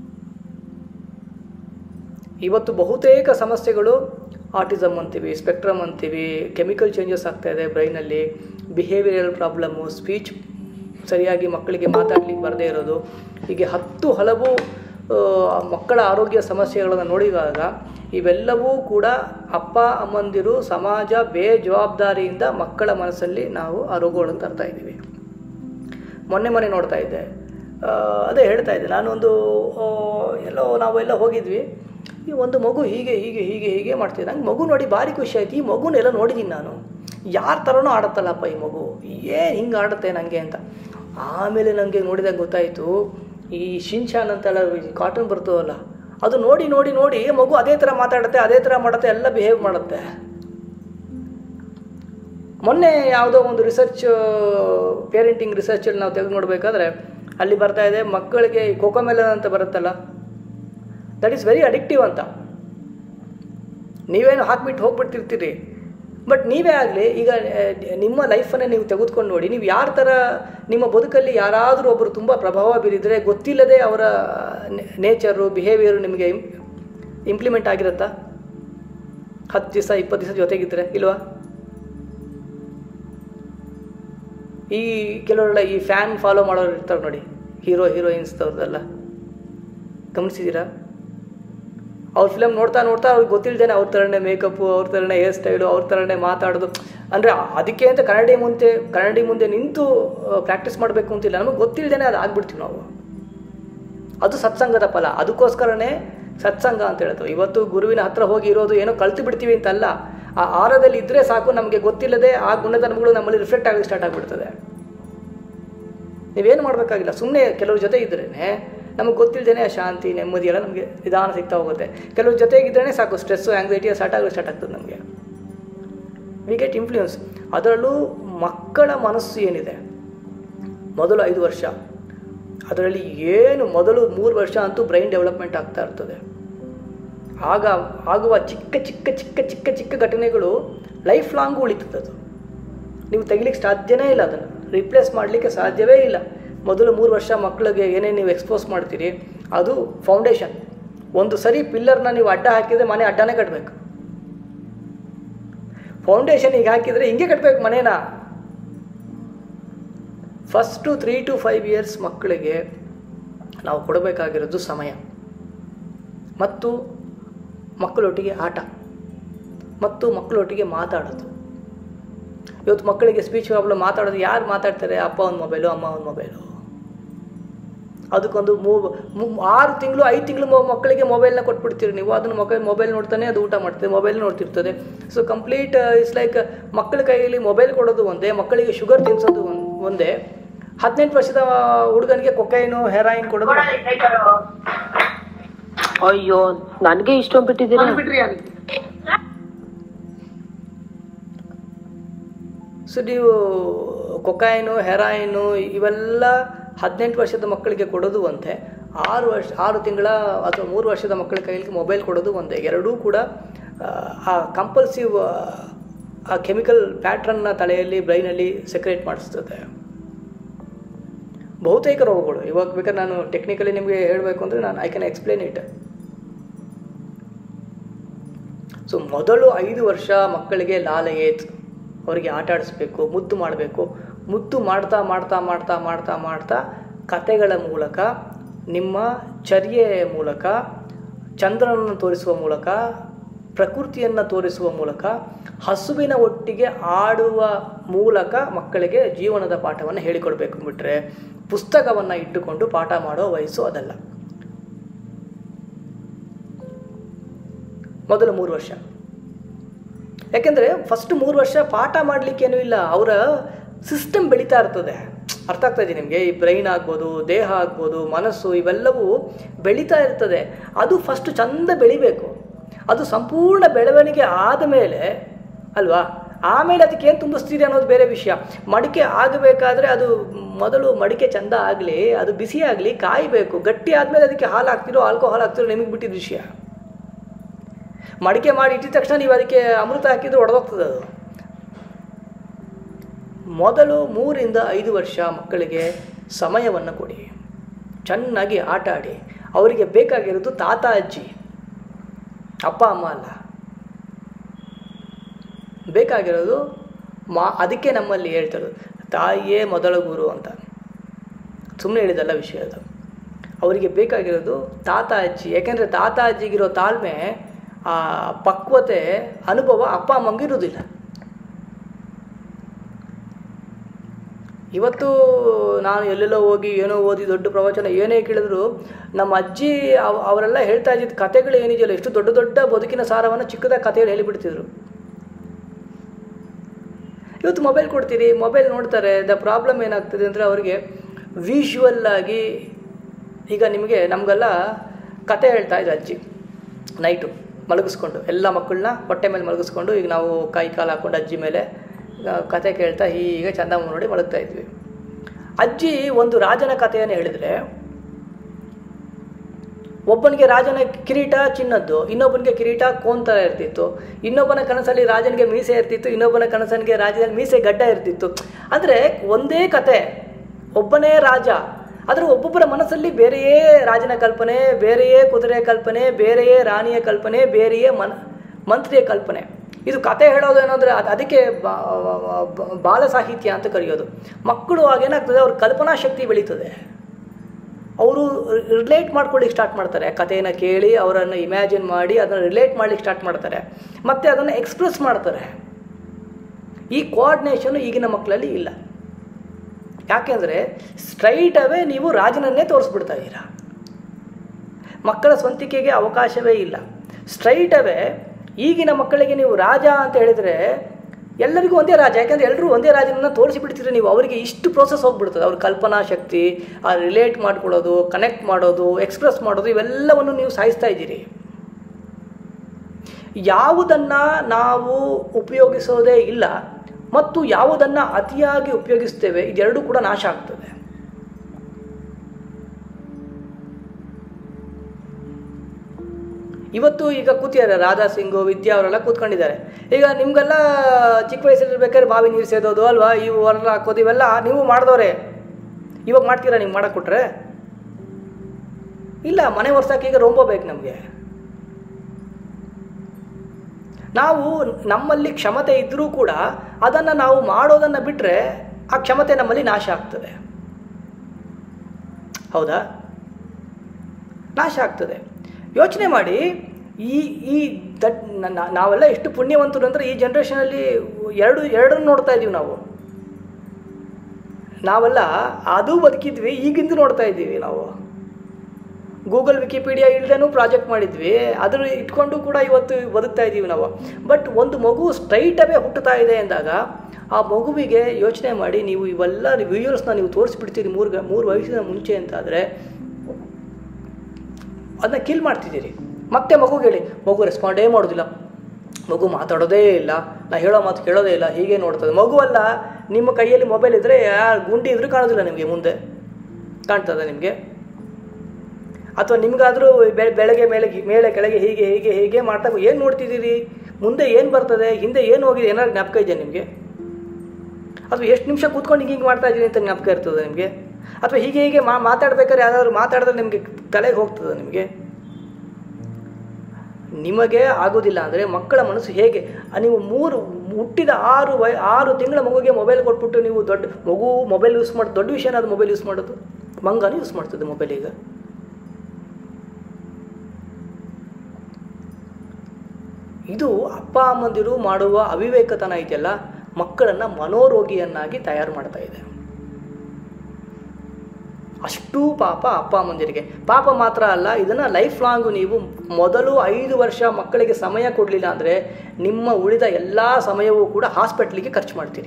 ಇವತ್ತು ಬಹುತೇಕ ಸಮಸ್ಯೆಗಳು ಆಟಿಸಮ್ ಅಂತೀವಿ ಸ್ಪೆಕ್ಟ್ರಮ್ ಅಂತೀವಿ ಕೆಮಿಕಲ್ ಚೇಂಜಸ್ ಆಗ್ತಾ ಇದೆ ಬ್ರೈನಲ್ಲಿ ಬಿಹೇವಿಯರಲ್ ಪ್ರಾಬ್ಲಮ್ಮು ಸ್ಪೀಚ್ ಸರಿಯಾಗಿ ಮಕ್ಕಳಿಗೆ ಮಾತಾಡ್ಲಿಕ್ಕೆ ಬರದೇ ಇರೋದು ಹೀಗೆ ಹತ್ತು ಹಲವು ಆ, ಮಕ್ಕಳ ಆರೋಗ್ಯ ಸಮಸ್ಯೆಗಳನ್ನು ನೋಡಿದಾಗ ಇವೆಲ್ಲವೂ ಕೂಡ ಅಪ್ಪ ಅಮ್ಮಂದಿರು ಸಮಾಜ ಬೇಜವಾಬ್ದಾರಿಯಿಂದ ಮಕ್ಕಳ ಮನಸ್ಸಲ್ಲಿ ನಾವು ಆ ರೋಗಗಳನ್ನು ತರ್ತಾ ಇದ್ದೀವಿ ಮೊನ್ನೆ ಮೊನ್ನೆ ನೋಡ್ತಾ ಇದ್ದೆ ಆ, ಅದೇ ಹೇಳ್ತಾ ಇದ್ದೆ ನಾನೊಂದು ಆ, ಎಲ್ಲೋ ನಾವೆಲ್ಲ ಹೋಗಿದ್ವಿ ಈ ಒಂದು ಮಗು ಹೀಗೆ ಹೀಗೆ ಹೀಗೆ ಹೀಗೆ ಮಾಡ್ತಿದ್ದೆ ನಂಗೆ ಮಗು ನೋಡಿ ಭಾರಿ ಖುಷಿ ಆಯ್ತು ಈ ಮಗುನೆಲ್ಲ ನೋಡಿದ್ದೀನಿ ನಾನು ಯಾರ ಥರನೂ ಆಡುತ್ತಲ್ಲಪ್ಪ ಈ ಮಗು ಏನು ಹಿಂಗೆ ಆಡುತ್ತೆ ನನಗೆ ಅಂತ ಆಮೇಲೆ ನನಗೆ ನೋಡಿದಾಗ ಗೊತ್ತಾಯಿತು ಈ ಶಿನ್ಶಾನ್ ಅಂತೆಲ್ಲ ಕಾರ್ಟೂನ್ ಬರ್ತದಲ್ಲ ಅದು ನೋಡಿ ನೋಡಿ ನೋಡಿ ಮಗು ಅದೇ ಥರ ಮಾತಾಡುತ್ತೆ ಅದೇ ಥರ ಮಾಡುತ್ತೆ ಎಲ್ಲ ಬಿಹೇವ್ ಮಾಡುತ್ತೆ ಮೊನ್ನೆ ಯಾವುದೋ ಒಂದು ರಿಸರ್ಚ್ ಪೇರೆಂಟಿಂಗ್ ರಿಸರ್ಚಲ್ಲಿ ನಾವು ತೆಗೆದು ನೋಡಬೇಕಾದ್ರೆ ಅಲ್ಲಿ ಬರ್ತಾ ಇದೆ ಮಕ್ಕಳಿಗೆ ಈ ಕೋಕೋಮೆಲನ್ ಅಂತ ಬರುತ್ತಲ್ಲ ದಟ್ ಈಸ್ ವೆರಿ ಅಡಿಕ್ಟಿವ್ ಅಂತ ನೀವೇನು ಹಾಕ್ಬಿಟ್ಟು ಹೋಗ್ಬಿಡ್ತಿರ್ತೀರಿ ಬಟ್ ನೀವೇ ಆಗಲಿ ಈಗ ಆ, ನಿಮ್ಮ ಲೈಫನ್ನೇ ನೀವು ತೆಗೆದುಕೊಂಡು ನೋಡಿ ನೀವು ಯಾರ ಥರ ನಿಮ್ಮ ಬದುಕಲ್ಲಿ ಯಾರಾದರೂ ಒಬ್ಬರು ತುಂಬ ಪ್ರಭಾವ ಬೀರಿದರೆ ಗೊತ್ತಿಲ್ಲದೆ ಅವರ ನೇಚರು ಬಿಹೇವಿಯರು ನಿಮಗೆ ಇಂಪ್ಲಿಮೆಂಟ್ ಆಗಿರುತ್ತಾ ಹತ್ತು ದಿವಸ ಇಪ್ಪತ್ತು ದಿವಸ ಜೊತೆಗಿದ್ರೆ ಇಲ್ವಾ ಈ ಕೆಲವರೆಲ್ಲ ಈ ಫ್ಯಾನ್ ಫಾಲೋ ಮಾಡೋರು ಇರ್ತಾರೆ ನೋಡಿ ಹೀರೋ ಹೀರೋಯಿನ್ಸ್ದವ್ರದ್ದೆಲ್ಲ ಗಮನಿಸಿದ್ದೀರಾ ಅವ್ರ ಫಿಲಮ್ ನೋಡ್ತಾ ನೋಡ್ತಾ ಅವ್ರಿಗೆ ಗೊತ್ತಿಲ್ದೇನೆ ಅವ್ರ ಥರನೇ ಮೇಕಪ್ಪು ಅವ್ರ ಥರನೇ ಹೇರ್ ಸ್ಟೈಲು ಅವ್ರ ಥರನೇ ಮಾತಾಡೋದು ಅಂದರೆ ಅದಕ್ಕೆ ಅಂತ ಕನ್ನಡಿ ಮುಂದೆ ಕನ್ನಡಿ ಮುಂದೆ ನಿಂತು ಪ್ರಾಕ್ಟೀಸ್ ಮಾಡಬೇಕು ಅಂತಿಲ್ಲ ನಮಗೆ ಗೊತ್ತಿಲ್ದೇನೆ ಅದು ಆಗ್ಬಿಡ್ತೀವಿ ನಾವು ಅದು ಸತ್ಸಂಗದ ಫಲ ಅದಕ್ಕೋಸ್ಕರನೇ ಸತ್ಸಂಗ ಅಂತ ಹೇಳೋದು ಇವತ್ತು ಗುರುವಿನ ಹತ್ರ ಹೋಗಿ ಇರೋದು ಏನೋ ಕಲ್ತು ಬಿಡ್ತೀವಿ ಅಂತಲ್ಲ ಆ ಆರದಲ್ಲಿ ಇದ್ದರೆ ಸಾಕು ನಮಗೆ ಗೊತ್ತಿಲ್ಲದೆ ಆ ಗುಣಧರ್ಮಗಳು ನಮ್ಮಲ್ಲಿ ರಿಫ್ಲೆಕ್ಟ್ ಆಗಲಿಕ್ಕೆ ಸ್ಟಾರ್ಟ್ ಆಗಿಬಿಡ್ತದೆ ನೀವೇನು ಮಾಡಬೇಕಾಗಿಲ್ಲ ಸುಮ್ಮನೆ ಕೆಲವ್ರ ಜೊತೆ ಇದ್ರೇ ನಮಗೆ ಗೊತ್ತಿಲ್ಲದೇ ಆ ಶಾಂತಿ ನೆಮ್ಮದಿ ಎಲ್ಲ ನಮಗೆ ನಿಧಾನ ಸಿಗ್ತಾ ಹೋಗುತ್ತೆ ಕೆಲವ್ರ ಜೊತೆಗಿದ್ರೇ ಸಾಕು ಸ್ಟ್ರೆಸ್ಸು ಆ್ಯಂಗ್ಸೈಟಿ ಸ್ಟಾರ್ಟ್ ಆಗಲು ಸ್ಟಾರ್ಟ್ ಆಗ್ತದೆ ನಮಗೆ ವಿ ಗೆಟ್ ಇನ್ಫ್ಲೂಯೆನ್ಸ್ ಅದರಲ್ಲೂ ಮಕ್ಕಳ ಮನಸ್ಸು ಏನಿದೆ ಮೊದಲು ಐದು ವರ್ಷ ಅದರಲ್ಲಿ ಏನು ಮೊದಲು ಮೂರು ವರ್ಷ ಅಂತೂ ಬ್ರೈನ್ ಡೆವಲಪ್ಮೆಂಟ್ ಆಗ್ತಾ ಇರ್ತದೆ ಆಗ ಆಗುವ ಚಿಕ್ಕ ಚಿಕ್ಕ ಚಿಕ್ಕ ಚಿಕ್ಕ ಚಿಕ್ಕ ಘಟನೆಗಳು ಲೈಫ್ ಲಾಂಗ್ ಉಳಿತದೆ ಅದು ನೀವು ತೆಗಿಲಿಕ್ಕೆ ಸಾಧ್ಯನೇ ಇಲ್ಲ ಅದನ್ನು ರಿಪ್ಲೇಸ್ ಮಾಡಲಿಕ್ಕೆ ಸಾಧ್ಯವೇ ಇಲ್ಲ ಮೊದಲು ಮೂರು ವರ್ಷ ಮಕ್ಕಳಿಗೆ ಏನೇನು ನೀವು ಎಕ್ಸ್ಪೋಸ್ ಮಾಡ್ತೀರಿ ಅದು ಫೌಂಡೇಶನ್ ಒಂದು ಸರಿ ಪಿಲ್ಲರ್ನ ನೀವು ಅಡ್ಡ ಹಾಕಿದರೆ ಮನೆ ಅಡ್ಡನೇ ಕಟ್ಟಬೇಕು ಫೌಂಡೇಶನ್ ಈಗ ಹಾಕಿದರೆ ಹಿಂಗೆ ಕಟ್ಟಬೇಕು ಮನೇನ first three to five years ಮಕ್ಕಳಿಗೆ ನಾವು ಕೊಡಬೇಕಾಗಿರೋದು ಸಮಯ ಮತ್ತು ಮಕ್ಕಳೊಟ್ಟಿಗೆ ಆಟ ಮತ್ತು ಮಕ್ಕಳೊಟ್ಟಿಗೆ ಮಾತಾಡೋದು ಇವತ್ತು ಮಕ್ಕಳಿಗೆ ಸ್ಪೀಚ್ ಪ್ರಾಬ್ಲಮ್ ಮಾತಾಡೋದು ಯಾರು ಮಾತಾಡ್ತಾರೆ ಅಪ್ಪ ಒಂದು ಮೊಬೈಲು ಅಮ್ಮ ಒಂದು ಮೊಬೈಲು ಅದಕ್ಕೊಂದು ಮೂ ಮು- ಆರು ತಿಂಗಳು ಐದು ತಿಂಗಳು ಮಕ್ಕಳಿಗೆ ಮೊಬೈಲ್ನ ಕೊಟ್ಬಿಡ್ತೀರಿ ನೀವು ಅದನ್ನು ಮೊಬೈಲ್ ಮೊಬೈಲ್ ನೋಡ್ತಾನೆ ಅದು ಊಟ ಮಾಡ್ತದೆ ಮೊಬೈಲ್ ನೋಡ್ತಿರ್ತದೆ ಸೊ ಕಂಪ್ಲೀಟ್ ಇಟ್ಸ್ ಲೈಕ್ ಮಕ್ಕಳ ಕೈಯಲ್ಲಿ ಮೊಬೈಲ್ ಕೊಡೋದು ಒಂದೇ ಮಕ್ಕಳಿಗೆ ಶುಗರ್ ತಿನ್ಸೋದು ಒಂದ್- ಒಂದೇ ಹದಿನೆಂಟು ವರ್ಷದ ಹುಡುಗನಿಗೆ ಕೊಕೈನು ಹೆರಾಯಿನ್ ಕೊಡೋದು ಒಂದೇ.
ಅಯ್ಯೋ ನನ್ಗೆ ಇಷ್ಟೊಂದು ಬಿಟ್ಟಿದ್ದೀರಾ
ಸೊ ನೀವು ಕೊಕಾಯಿನು ಹೆರಾಯಿನು ಇವೆಲ್ಲ ಹದಿನೆಂಟು ವರ್ಷದ ಮಕ್ಕಳಿಗೆ ಕೊಡೋದು ಒಂದೇ ಆರು ವರ್ಷ ಆರು ತಿಂಗಳ ಅಥವಾ ಮೂರು ವರ್ಷದ ಮಕ್ಕಳ ಕೈಯಲ್ಲಿ ಮೊಬೈಲ್ ಕೊಡೋದು ಒಂದೇ ಎರಡೂ ಕೂಡ ಆ, ಆ ಕಂಪಲ್ಸಿವ್ ಆ ಕೆಮಿಕಲ್ ಪ್ಯಾಟ್ರನ್ನ ತಲೆಯಲ್ಲಿ ಬ್ರೈನಲ್ಲಿ ಸೆಕ್ರೇಟ್ ಮಾಡಿಸ್ತದೆ ಬಹುತೇಕ ರೋಗಗಳು ಇವಾಗ ಬೇಕಾದ್ರೆ ನಾನು ಟೆಕ್ನಿಕಲಿ ನಿಮಗೆ ಹೇಳಬೇಕು ಅಂದರೆ ನಾನು I can explain it so ಮೊದಲು ಐದು ವರ್ಷ ಮಕ್ಕಳಿಗೆ ಲಾಲಯೇತ್ ಅವರಿಗೆ ಆಟ ಆಡಿಸ್ಬೇಕು ಮುದ್ದು ಮಾಡಬೇಕು ಮುದ್ದು ಮಾಡ್ತಾ ಮಾಡ್ತಾ ಮಾಡ್ತಾ ಮಾಡ್ತಾ ಮಾಡ್ತಾ ಕತೆಗಳ ಮೂಲಕ ನಿಮ್ಮ ಚರ್ಯೆಯ ಮೂಲಕ ಚಂದ್ರನನ್ನು ತೋರಿಸುವ ಮೂಲಕ ಪ್ರಕೃತಿಯನ್ನು ತೋರಿಸುವ ಮೂಲಕ ಹಸುವಿನ ಒಟ್ಟಿಗೆ ಆಡುವ ಮೂಲಕ ಮಕ್ಕಳಿಗೆ ಜೀವನದ ಪಾಠವನ್ನು ಹೇಳಿಕೊಡ್ಬೇಕು ಬಿಟ್ಟರೆ ಪುಸ್ತಕವನ್ನು ಇಟ್ಟುಕೊಂಡು ಪಾಠ ಮಾಡೋ ವಯಸ್ಸು ಅದಲ್ಲ ಮೊದಲ ಮೂರು ವರ್ಷ ಯಾಕೆಂದರೆ ಫಸ್ಟ್ ಮೂರು ವರ್ಷ ಪಾಠ ಮಾಡಲಿಕ್ಕೇನೂ ಇಲ್ಲ ಅವರ ಸಿಸ್ಟಮ್ ಬೆಳೀತಾ ಇರ್ತದೆ ಅರ್ಥ ಆಗ್ತಾ ಇದೆ ನಿಮಗೆ ಈ ಬ್ರೈನ್ ಆಗ್ಬೋದು ದೇಹ ಆಗ್ಬೋದು ಮನಸ್ಸು ಇವೆಲ್ಲವೂ ಬೆಳೀತಾ ಇರ್ತದೆ ಅದು ಫಸ್ಟ್ ಚಂದ ಬೆಳಿಬೇಕು ಅದು ಸಂಪೂರ್ಣ ಬೆಳವಣಿಗೆ ಆದ ಮೇಲೆ ಅಲ್ವಾ ಆಮೇಲೆ ಅದಕ್ಕೆ ಏನು ತುಂಬಿಸ್ತೀರಿ ಅನ್ನೋದು ಬೇರೆ ವಿಷಯ ಮಡಿಕೆ ಆಗಬೇಕಾದ್ರೆ ಅದು ಮೊದಲು ಮಡಿಕೆ ಚಂದ ಆಗಲಿ ಅದು ಬಿಸಿ ಆಗಲಿ ಕಾಯಬೇಕು ಗಟ್ಟಿ ಆದಮೇಲೆ ಅದಕ್ಕೆ ಹಾಲು ಹಾಕ್ತಿರೋ ಆಲ್ಕೋಹಾಲ್ ಹಾಕ್ತಿರೋ ನಿಮಗೆ ಬಿಟ್ಟಿದ್ದ ವಿಷಯ ಮಡಿಕೆ ಮಾಡಿ ಇಟ್ಟಿದ ತಕ್ಷಣ ನೀವು ಅದಕ್ಕೆ ಅಮೃತ ಹಾಕಿದ್ರೆ ಒಡೆದೋಗ್ತದೆ ಅದು ಮೊದಲು ಮೂರಿಂದ ಐದು ವರ್ಷ ಮಕ್ಕಳಿಗೆ ಸಮಯವನ್ನು ಕೊಡಿ ಚೆನ್ನಾಗಿ ಆಟ ಆಡಿ ಅವರಿಗೆ ಬೇಕಾಗಿರೋದು ತಾತ ಅಜ್ಜಿ ಅಪ್ಪ ಅಮ್ಮ ಅಲ್ಲ ಬೇಕಾಗಿರೋದು ಮಾ ಅದಕ್ಕೆ ನಮ್ಮಲ್ಲಿ ಹೇಳ್ತಾರೆ ತಾಯಿಯೇ ಮೊದಲ ಗುರು ಅಂತ ಸುಮ್ಮನೆ ಹೇಳಿದಲ್ಲ ವಿಷಯ ಅದು ಅವರಿಗೆ ಬೇಕಾಗಿರೋದು ತಾತ ಅಜ್ಜಿ ಯಾಕೆಂದರೆ ತಾತ ಅಜ್ಜಿಗಿರೋ ತಾಳ್ಮೆ ಆ ಪಕ್ವತೆ ಅನುಭವ ಅಪ್ಪ ಅಮ್ಮಂಗಿರೋದಿಲ್ಲ ಇವತ್ತು ನಾನು ಎಲ್ಲೆಲ್ಲೋ ಹೋಗಿ ಏನೋ ಓದಿ ದೊಡ್ಡ ಪ್ರವಚನ ಏನೇ ಕೇಳಿದ್ರು ನಮ್ಮ ಅಜ್ಜಿ ಅವ್ ಅವರೆಲ್ಲ ಹೇಳ್ತಾ ಇದ್ದಿದ್ದ ಕಥೆಗಳು ಏನಿದೆಯಲ್ಲ ಎಷ್ಟು ದೊಡ್ಡ ದೊಡ್ಡ ಬದುಕಿನ ಸಾರವನ್ನು ಚಿಕ್ಕದಾಗಿ ಕಥೆಗಳು ಹೇಳಿಬಿಡ್ತಿದ್ರು ಇವತ್ತು ಮೊಬೈಲ್ ಕೊಡ್ತೀರಿ ಮೊಬೈಲ್ ನೋಡ್ತಾರೆ ದ ಪ್ರಾಬ್ಲಮ್ ಏನಾಗ್ತದೆ ಅಂದರೆ ಅವರಿಗೆ ವಿಷುವಲ್ ಆಗಿ ಈಗ ನಿಮಗೆ ನಮಗೆಲ್ಲ ಕತೆ ಹೇಳ್ತಾ ಇದ್ರು ಅಜ್ಜಿ ನೈಟು ಮಲಗಿಸ್ಕೊಂಡು ಎಲ್ಲ ಮಕ್ಕಳನ್ನ ಹೊಟ್ಟೆ ಮೇಲೆ ಮಲಗಿಸ್ಕೊಂಡು ಈಗ ನಾವು ಕೈ ಕಾಲು ಹಾಕ್ಕೊಂಡು ಅಜ್ಜಿ ಮೇಲೆ ಆ, ಕತೆ ಕೇಳ್ತಾ ಹೀಗೆ ಚಂದ ನೋಡಿ ಮಲಗ್ತಾ ಇದ್ವಿ ಅಜ್ಜಿ ಒಂದು ರಾಜನ ಕಥೆಯನ್ನು ಹೇಳಿದರೆ ಒಬ್ಬನಿಗೆ ರಾಜನ ಕಿರೀಟ ಚಿನ್ನದ್ದು ಇನ್ನೊಬ್ಬನಿಗೆ ಕಿರೀಟ ಕೋನ್ ಥರ ಇರ್ತಿತ್ತು ಇನ್ನೊಬ್ಬನ ಕನಸಲ್ಲಿ ರಾಜನಿಗೆ ಮೀಸೆ ಇರ್ತಿತ್ತು ಇನ್ನೊಬ್ಬನ ಕನಸನಿಗೆ ರಾಜನಲ್ಲಿ ಮೀಸೆ ಗಡ್ಡ ಇರ್ತಿತ್ತು ಅಂದರೆ ಒಂದೇ ಕತೆ ಒಬ್ಬನೇ ರಾಜ ಆದರೆ ಒಬ್ಬೊಬ್ಬರ ಮನಸ್ಸಲ್ಲಿ ಬೇರೆಯೇ ರಾಜನ ಕಲ್ಪನೆ ಬೇರೆಯೇ ಕುದುರೆ ಕಲ್ಪನೆ ಬೇರೆಯೇ ರಾಣಿಯ ಕಲ್ಪನೆ ಬೇರೆಯೇ ಮನ ಮಂತ್ರಿಯ ಕಲ್ಪನೆ ಇದು ಕತೆ ಹೇಳೋದು ಏನಂದರೆ ಅದು ಅದಕ್ಕೆ ಬಾ- ಬಾ- ಬಾಲ ಸಾಹಿತ್ಯ ಅಂತ ಕರೆಯೋದು ಮಕ್ಕಳು ಆಗೇನಾಗ್ತದೆ ಅವ್ರ ಕಲ್ಪನಾ ಶಕ್ತಿ ಬೆಳೀತದೆ ಅವರು ರಿಲೇಟ್ ಮಾಡ್ಕೊಳ್ಳಿಕ್ಕೆ ಸ್ಟಾರ್ಟ್ ಮಾಡ್ತಾರೆ ಕಥೆಯನ್ನು ಕೇಳಿ ಅವರನ್ನು ಇಮ್ಯಾಜಿನ್ ಮಾಡಿ ಅದನ್ನು ರಿಲೇಟ್ ಮಾಡ್ಲಿಕ್ಕೆ ಸ್ಟಾರ್ಟ್ ಮಾಡ್ತಾರೆ ಮತ್ತು ಅದನ್ನು ಎಕ್ಸ್ಪ್ರೆಸ್ ಮಾಡ್ತಾರೆ ಈ ಕೋಆರ್ಡಿನೇಷನ್ ಈಗಿನ ಮಕ್ಕಳಲ್ಲಿ ಇಲ್ಲ ಯಾಕೆಂದರೆ ಸ್ಟ್ರೈಟ್ ಅವೇ ನೀವು ರಾಜನನ್ನೇ ತೋರಿಸ್ಬಿಡ್ತಾ ಇದ್ದೀರಾ ಮಕ್ಕಳ ಸ್ವಂತಿಕೆಗೆ ಅವಕಾಶವೇ ಇಲ್ಲ ಸ್ಟ್ರೈಟ್ ಅವೇ ಈಗಿನ ಮಕ್ಕಳಿಗೆ ನೀವು ರಾಜ ಅಂತ ಹೇಳಿದರೆ ಎಲ್ಲರಿಗೂ ಒಂದೇ ರಾಜ ಯಾಕಂದರೆ ಎಲ್ಲರೂ ಒಂದೇ ರಾಜನನ್ನು ತೋರಿಸಿಬಿಡ್ತೀರಿ ನೀವು ಅವರಿಗೆ ಇಷ್ಟು ಪ್ರೋಸೆಸ್ ಹೋಗ್ಬಿಡ್ತದೆ ಅವ್ರ ಕಲ್ಪನಾ ಶಕ್ತಿ ಆ ರಿಲೇಟ್ ಮಾಡ್ಕೊಳ್ಳೋದು ಕನೆಕ್ಟ್ ಮಾಡೋದು ಎಕ್ಸ್ಪ್ರೆಸ್ ಮಾಡೋದು ಇವೆಲ್ಲವನ್ನು ನೀವು ಸಾಯಿಸ್ತಾ ಇದ್ದೀರಿ ಯಾವುದನ್ನು ನಾವು ಉಪಯೋಗಿಸೋದೇ ಇಲ್ಲ ಮತ್ತು ಯಾವುದನ್ನು ಅತಿಯಾಗಿ ಉಪಯೋಗಿಸ್ತೇವೆ ಇದೆರಡೂ ಕೂಡ ನಾಶ ಆಗ್ತದೆ ಇವತ್ತು ಈಗ ಕೂತಿದ್ದಾರೆ ರಾಧಾ ಸಿಂಗು ವಿದ್ಯಾ ಅವರೆಲ್ಲ ಕೂತ್ಕೊಂಡಿದ್ದಾರೆ ಈಗ ನಿಮಗೆಲ್ಲ ಚಿಕ್ಕ ವಯಸ್ಸಲ್ಲಿರ್ಬೇಕಾದ್ರೆ ಬಾವಿ ನೀರು ಸೇದೋದು ಅಲ್ವಾ ಇವು ಹೊರ ಹಾಕೋದು ಇವೆಲ್ಲ ನೀವು ಮಾಡಿದವ್ರೆ ಇವಾಗ ಮಾಡ್ತೀರಾ ನೀವು ಮಾಡಕ್ಕೆ ಕೊಟ್ರೆ ಇಲ್ಲ ಮನೆ ಒರ್ಸಕ್ಕೆ ಈಗ ರೊಂಬ ಬೇಕು ನಮಗೆ ನಾವು ನಮ್ಮಲ್ಲಿ ಕ್ಷಮತೆ ಇದ್ದರೂ ಕೂಡ ಅದನ್ನು ನಾವು ಮಾಡೋದನ್ನು ಬಿಟ್ಟರೆ ಆ ಕ್ಷಮತೆ ನಮ್ಮಲ್ಲಿ ನಾಶ ಆಗ್ತದೆ ಹೌದಾ ನಾಶ ಆಗ್ತದೆ ಯೋಚನೆ ಮಾಡಿ ಈ ಈ ದಟ್ ನ- ನಾವೆಲ್ಲ ಎಷ್ಟು ಪುಣ್ಯವಂತರು ಅಂದರೆ ಈ ಜನ್ರೇಷನಲ್ಲಿ ಎರಡು ಎರಡನ್ನು ನೋಡ್ತಾ ಇದ್ದೀವಿ ನಾವು ನಾವೆಲ್ಲ ಅದು ಬದುಕಿದ್ವಿ ಈಗಿಂದು ನೋಡ್ತಾ ಇದ್ದೀವಿ ನಾವು ಗೂಗಲ್ ವಿಕಿಪೀಡಿಯಾ ಇಲ್ದೇನೂ ಪ್ರಾಜೆಕ್ಟ್ ಮಾಡಿದ್ವಿ ಅದ್ರ ಇಟ್ಕೊಂಡು ಕೂಡ ಇವತ್ತು ಬದುಕ್ತಾ ಇದ್ದೀವಿ ನಾವು ಬಟ್ ಒಂದು ಮಗು ಸ್ಟ್ರೈಟ್ ಅವೇ ಹುಟ್ಟುತ್ತಾ ಇದೆ ಅಂದಾಗ ಆ ಮಗುವಿಗೆ ಯೋಚನೆ ಮಾಡಿ ನೀವು ಇವೆಲ್ಲ ವಿಡಿಯೋಸ್ನ ನೀವು ತೋರಿಸ್ಬಿಡ್ತೀರಿ ಮೂರು ಗ ಮೂರು ವಯಸ್ಸಿನ ಮುಂಚೆ ಅಂತಾದರೆ ಅದನ್ನ ಕಿಲ್ ಮಾಡ್ತಿದ್ದೀರಿ ಮತ್ತೆ ಮಗುಗೆ ಹೇಳಿ ಮಗು ರೆಸ್ಪಾಂಡೇ ಮಾಡೋದಿಲ್ಲ ಮಗು ಮಾತಾಡೋದೇ ಇಲ್ಲ ನಾ ಹೇಳೋ ಮಾತು ಕೇಳೋದೇ ಇಲ್ಲ ಹೀಗೆ ನೋಡ್ತದೆ ಮಗು ಅಲ್ಲ ನಿಮ್ಮ ಕೈಯಲ್ಲಿ ಮೊಬೈಲ್ ಇದ್ದರೆ ಯಾರು ಗುಂಡಿ ಇದ್ರೂ ಕಾಣೋದಿಲ್ಲ ನಿಮಗೆ ಮುಂದೆ ಕಾಣ್ತದೆ ನಿಮಗೆ ಅಥವಾ ನಿಮಗಾದರೂ ಬೆಳಗ್ಗೆ ಮೇಲೆ ಮೇಲೆ ಕೆಳಗೆ ಹೀಗೆ ಹೀಗೆ ಹೀಗೆ ಮಾಡ್ತಾ ಏನು ನೋಡ್ತಿದ್ದೀರಿ ಮುಂದೆ ಏನು ಬರ್ತದೆ ಹಿಂದೆ ಏನು ಹೋಗಿದೆ ಏನಾದ್ರು ಜ್ಞಾಪಕ ಇದೆಯಾ ನಿಮಗೆ ಅಥವಾ ಎಷ್ಟು ನಿಮಿಷ ಕೂತ್ಕೊಂಡು ಹಿಂಗೆ ಹಿಂಗೆ ಮಾಡ್ತಾ ಇದ್ದೀನಿ ಅಂತ ಜ್ಞಾಪಕ ಇರ್ತದೆ ನಿಮಗೆ ಅಥವಾ ಹೀಗೆ ಹೀಗೆ ಮಾ ಮಾತಾಡ್ಬೇಕಾದ್ರೆ ಯಾವ್ದಾದ್ರು ಮಾತಾಡಿದ್ರೆ ನಿಮಗೆ ತಲೆಗೆ ಹೋಗ್ತದೆ ನಿಮಗೆ ನಿಮಗೆ ಆಗೋದಿಲ್ಲ ಅಂದರೆ ಮಕ್ಕಳ ಮನಸ್ಸು ಹೇಗೆ ಆ ನೀವು ಮೂರು ಹುಟ್ಟಿದ ಆರು ವಯ ಆರು ತಿಂಗಳ ಮಗುಗೆ ಮೊಬೈಲ್ ಕೊಟ್ಬಿಟ್ಟು ನೀವು ದೊಡ್ಡ ಮಗು ಮೊಬೈಲ್ ಯೂಸ್ ಮಾಡಿ ದೊಡ್ಡ ವಿಷಯನ ಅದು ಮೊಬೈಲ್ ಯೂಸ್ ಮಾಡೋದು ಮಂಗನೂ ಯೂಸ್ ಮಾಡ್ತದೆ ಮೊಬೈಲ್ ಈಗ ಇದು ಅಪ್ಪ ಅಮ್ಮಂದಿರು ಮಾಡುವ ಅವಿವೇಕತನ ಇದೆಯಲ್ಲ ಮಕ್ಕಳನ್ನು ಮನೋರೋಗಿಯನ್ನಾಗಿ ತಯಾರು ಮಾಡ್ತಾ ಇದೆ ಅಷ್ಟೂ ಪಾಪ ಅಪ್ಪ ಅಮ್ಮಂದಿರಿಗೆ ಪಾಪ ಮಾತ್ರ ಅಲ್ಲ ಇದನ್ನು ಲೈಫ್ ಲಾಂಗು ನೀವು ಮೊದಲು ಐದು ವರ್ಷ ಮಕ್ಕಳಿಗೆ ಸಮಯ ಕೊಡಲಿಲ್ಲ ಅಂದರೆ ನಿಮ್ಮ ಉಳಿದ ಎಲ್ಲ ಸಮಯವೂ ಕೂಡ ಹಾಸ್ಪಿಟ್ಲಿಗೆ ಖರ್ಚು ಮಾಡ್ತೀರಿ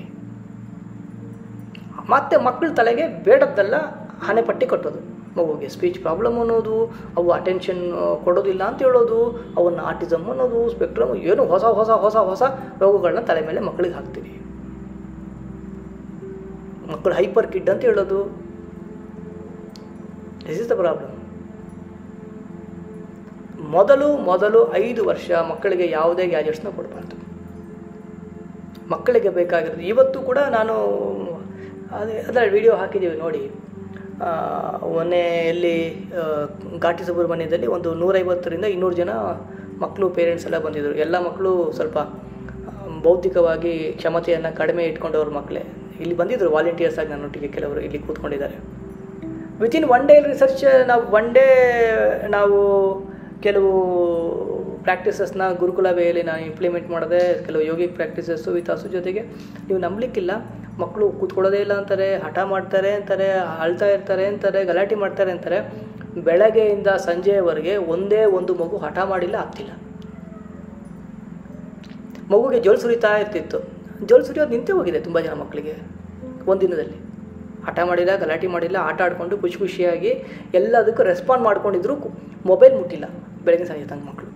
ಮತ್ತೆ ಮಕ್ಕಳ ತಲೆಗೆ ಬೇಡದ್ದೆಲ್ಲ ಹಣೆಪಟ್ಟಿ ಕಟ್ಟೋದು ಮಗುವಿಗೆ ಸ್ಪೀಚ್ ಪ್ರಾಬ್ಲಮ್ ಅನ್ನೋದು ಅವು ಅಟೆನ್ಷನ್ ಕೊಡೋದಿಲ್ಲ ಅಂತ ಹೇಳೋದು ಅವನ್ನ ಆಟಿಸಮ್ ಅನ್ನೋದು ಸ್ಪೆಕ್ಟ್ರಮ್ ಏನು ಹೊಸ ಹೊಸ ಹೊಸ ಹೊಸ ರೋಗಗಳನ್ನ ತಲೆ ಮೇಲೆ ಮಕ್ಕಳಿಗೆ ಹಾಕ್ತೀವಿ ಮಕ್ಕಳು ಹೈಪರ್ ಕಿಡ್ ಅಂತ ಹೇಳೋದು ದಿಸ್ ಇಸ್ ದ ಪ್ರಾಬ್ಲಮ್ ಮೊದಲು ಮೊದಲು ಐದು ವರ್ಷ ಮಕ್ಕಳಿಗೆ ಯಾವುದೇ ಗ್ಯಾಜೆಟ್ಸ್ನ ಕೊಡಬಾರ್ದು ಮಕ್ಕಳಿಗೆ ಬೇಕಾಗಿರೋದು ಇವತ್ತು ಕೂಡ ನಾನು ಅದೇ ಅದರ ವಿಡಿಯೋ ಹಾಕಿದ್ದೀವಿ ನೋಡಿ ಆ, ಮೊನ್ನೆ ಎಲ್ಲಿ ಆ, ಘಾಟಿ ಸುಬ್ರಹ್ಮಣ್ಯದಲ್ಲಿ ಒಂದು ನೂರೈವತ್ತರಿಂದ ಇನ್ನೂರು ಜನ ಮಕ್ಕಳು ಪೇರೆಂಟ್ಸ್ ಎಲ್ಲ ಬಂದಿದ್ದರು ಎಲ್ಲ ಮಕ್ಕಳು ಸ್ವಲ್ಪ ಆ, ಬೌದ್ಧಿಕವಾಗಿ ಕ್ಷಮತೆಯನ್ನು ಕಡಿಮೆ ಇಟ್ಕೊಂಡವ್ರ ಮಕ್ಕಳೇ ಇಲ್ಲಿ ಬಂದಿದ್ದರು ವಾಲಂಟಿಯರ್ಸ್ ಆಗಿ ನನ್ನೊಟ್ಟಿಗೆ ಕೆಲವರು ಇಲ್ಲಿ ಕೂತ್ಕೊಂಡಿದ್ದಾರೆ ವಿತಿನ್ ಒನ್ ಡೇ ರಿಸರ್ಚ್ ನಾವು ಒನ್ ಡೇ ನಾವು ಕೆಲವು ಪ್ರಾಕ್ಟೀಸಸ್ನ ಗುರುಕುಲ ವೇಯಲ್ಲಿ ನಾನು ಇಂಪ್ಲಿಮೆಂಟ್ ಮಾಡಿದೆ ಕೆಲವು ಯೋಗಿಕ್ ಪ್ರಾಕ್ಟೀಸಸ್ಸು ವಿತ್ ಹಸು ಜೊತೆಗೆ ನೀವು ನಂಬಲಿಕ್ಕಿಲ್ಲ ಮಕ್ಕಳು ಕೂತ್ಕೊಳ್ಳೋದೇ ಇಲ್ಲ ಅಂತಾರೆ ಹಠ ಮಾಡ್ತಾರೆ ಅಂತಾರೆ ಅಳ್ತಾ ಇರ್ತಾರೆ ಅಂತಾರೆ ಗಲಾಟೆ ಮಾಡ್ತಾರೆ ಅಂತಾರೆ ಬೆಳಗ್ಗೆಯಿಂದ ಸಂಜೆಯವರೆಗೆ ಒಂದೇ ಒಂದು ಮಗು ಹಠ ಮಾಡಿಲ್ಲ ಆಗ್ತಿಲ್ಲ ಮಗುಗೆ ಜೋಲ್ ಸುರಿತಾ ಇರ್ತಿತ್ತು ಜೋಲ್ ಸುರಿಯೋದು ನಿಂತೇ ಹೋಗಿದೆ ತುಂಬ ಜನ ಮಕ್ಕಳಿಗೆ ಒಂದಿನದಲ್ಲಿ ಹಠ ಮಾಡಿಲ್ಲ ಗಲಾಟೆ ಮಾಡಿಲ್ಲ ಆಟ ಆಡಿಕೊಂಡು ಖುಷಿ ಖುಷಿಯಾಗಿ ಎಲ್ಲದಕ್ಕೂ ರೆಸ್ಪಾಂಡ್ ಮಾಡ್ಕೊಂಡಿದ್ರು ಮೊಬೈಲ್ ಮುಟ್ಟಿಲ್ಲ ಬೆಳಗಿನ ಸಂಜೆ ತನಕ ಮಕ್ಕಳು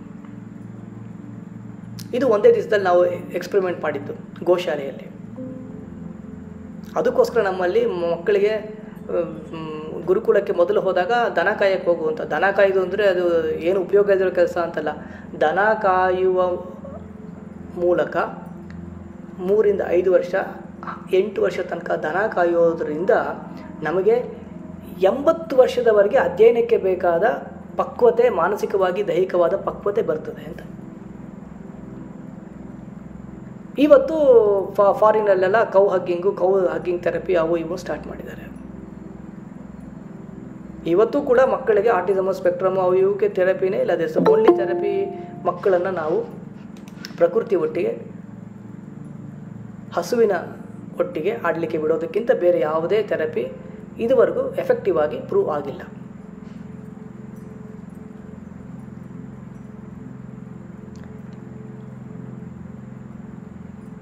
ಇದು ಒಂದೇ ದಿವಸದಲ್ಲಿ ನಾವು ಎಕ್ಸ್ಪೆರಿಮೆಂಟ್ ಮಾಡಿದ್ದು ಗೋಶಾಲೆಯಲ್ಲಿ ಅದಕ್ಕೋಸ್ಕರ ನಮ್ಮಲ್ಲಿ ಮಕ್ಕಳಿಗೆ ಮ್, ಗುರುಕುಲಕ್ಕೆ ಮೊದಲು ಹೋದಾಗ ದನ ಕಾಯಕ್ಕೆ ಹೋಗುವಂಥ ದನ ಕಾಯ್ದು ಅಂದರೆ ಅದು ಏನು ಉಪಯೋಗ ಇರೋ ಕೆಲಸ ಅಂತಲ್ಲ ದನ ಕಾಯುವ ಮೂಲಕ ಮೂರಿಂದ ಐದು ವರ್ಷ ಎಂಟು ವರ್ಷ ತನಕ ದನ ಕಾಯೋದ್ರಿಂದ ನಮಗೆ ಎಂಬತ್ತು ವರ್ಷದವರೆಗೆ ಅಧ್ಯಯನಕ್ಕೆ ಬೇಕಾದ ಪಕ್ವತೆ ಮಾನಸಿಕವಾಗಿ ದೈಹಿಕವಾದ ಪಕ್ವತೆ ಬರ್ತದೆ ಅಂತ ಇವತ್ತು ಫಾ ಫಾರಿನಲ್ಲೆಲ್ಲ cow hugging cow hugging therapy ಅವು ಇವು ಸ್ಟಾರ್ಟ್ ಮಾಡಿದ್ದಾರೆ ಇವತ್ತು ಕೂಡ ಮಕ್ಕಳಿಗೆ ಆಟಿಸಮ್ ಸ್ಪೆಕ್ಟ್ರಮ್ ಅವು ಇವಕ್ಕೆ ಥೆರಪಿನೇ ಇಲ್ಲ ಅದೇ ಓನ್ಲಿ ಥೆರಪಿ ಮಕ್ಕಳನ್ನು ನಾವು ಪ್ರಕೃತಿ ಒಟ್ಟಿಗೆ ಹಸುವಿನ ಒಟ್ಟಿಗೆ ಆಡಲಿಕ್ಕೆ ಬಿಡೋದಕ್ಕಿಂತ ಬೇರೆ ಯಾವುದೇ ಥೆರಪಿ ಇದುವರೆಗೂ ಎಫೆಕ್ಟಿವ್ ಆಗಿ ಪ್ರೂವ್ ಆಗಿಲ್ಲ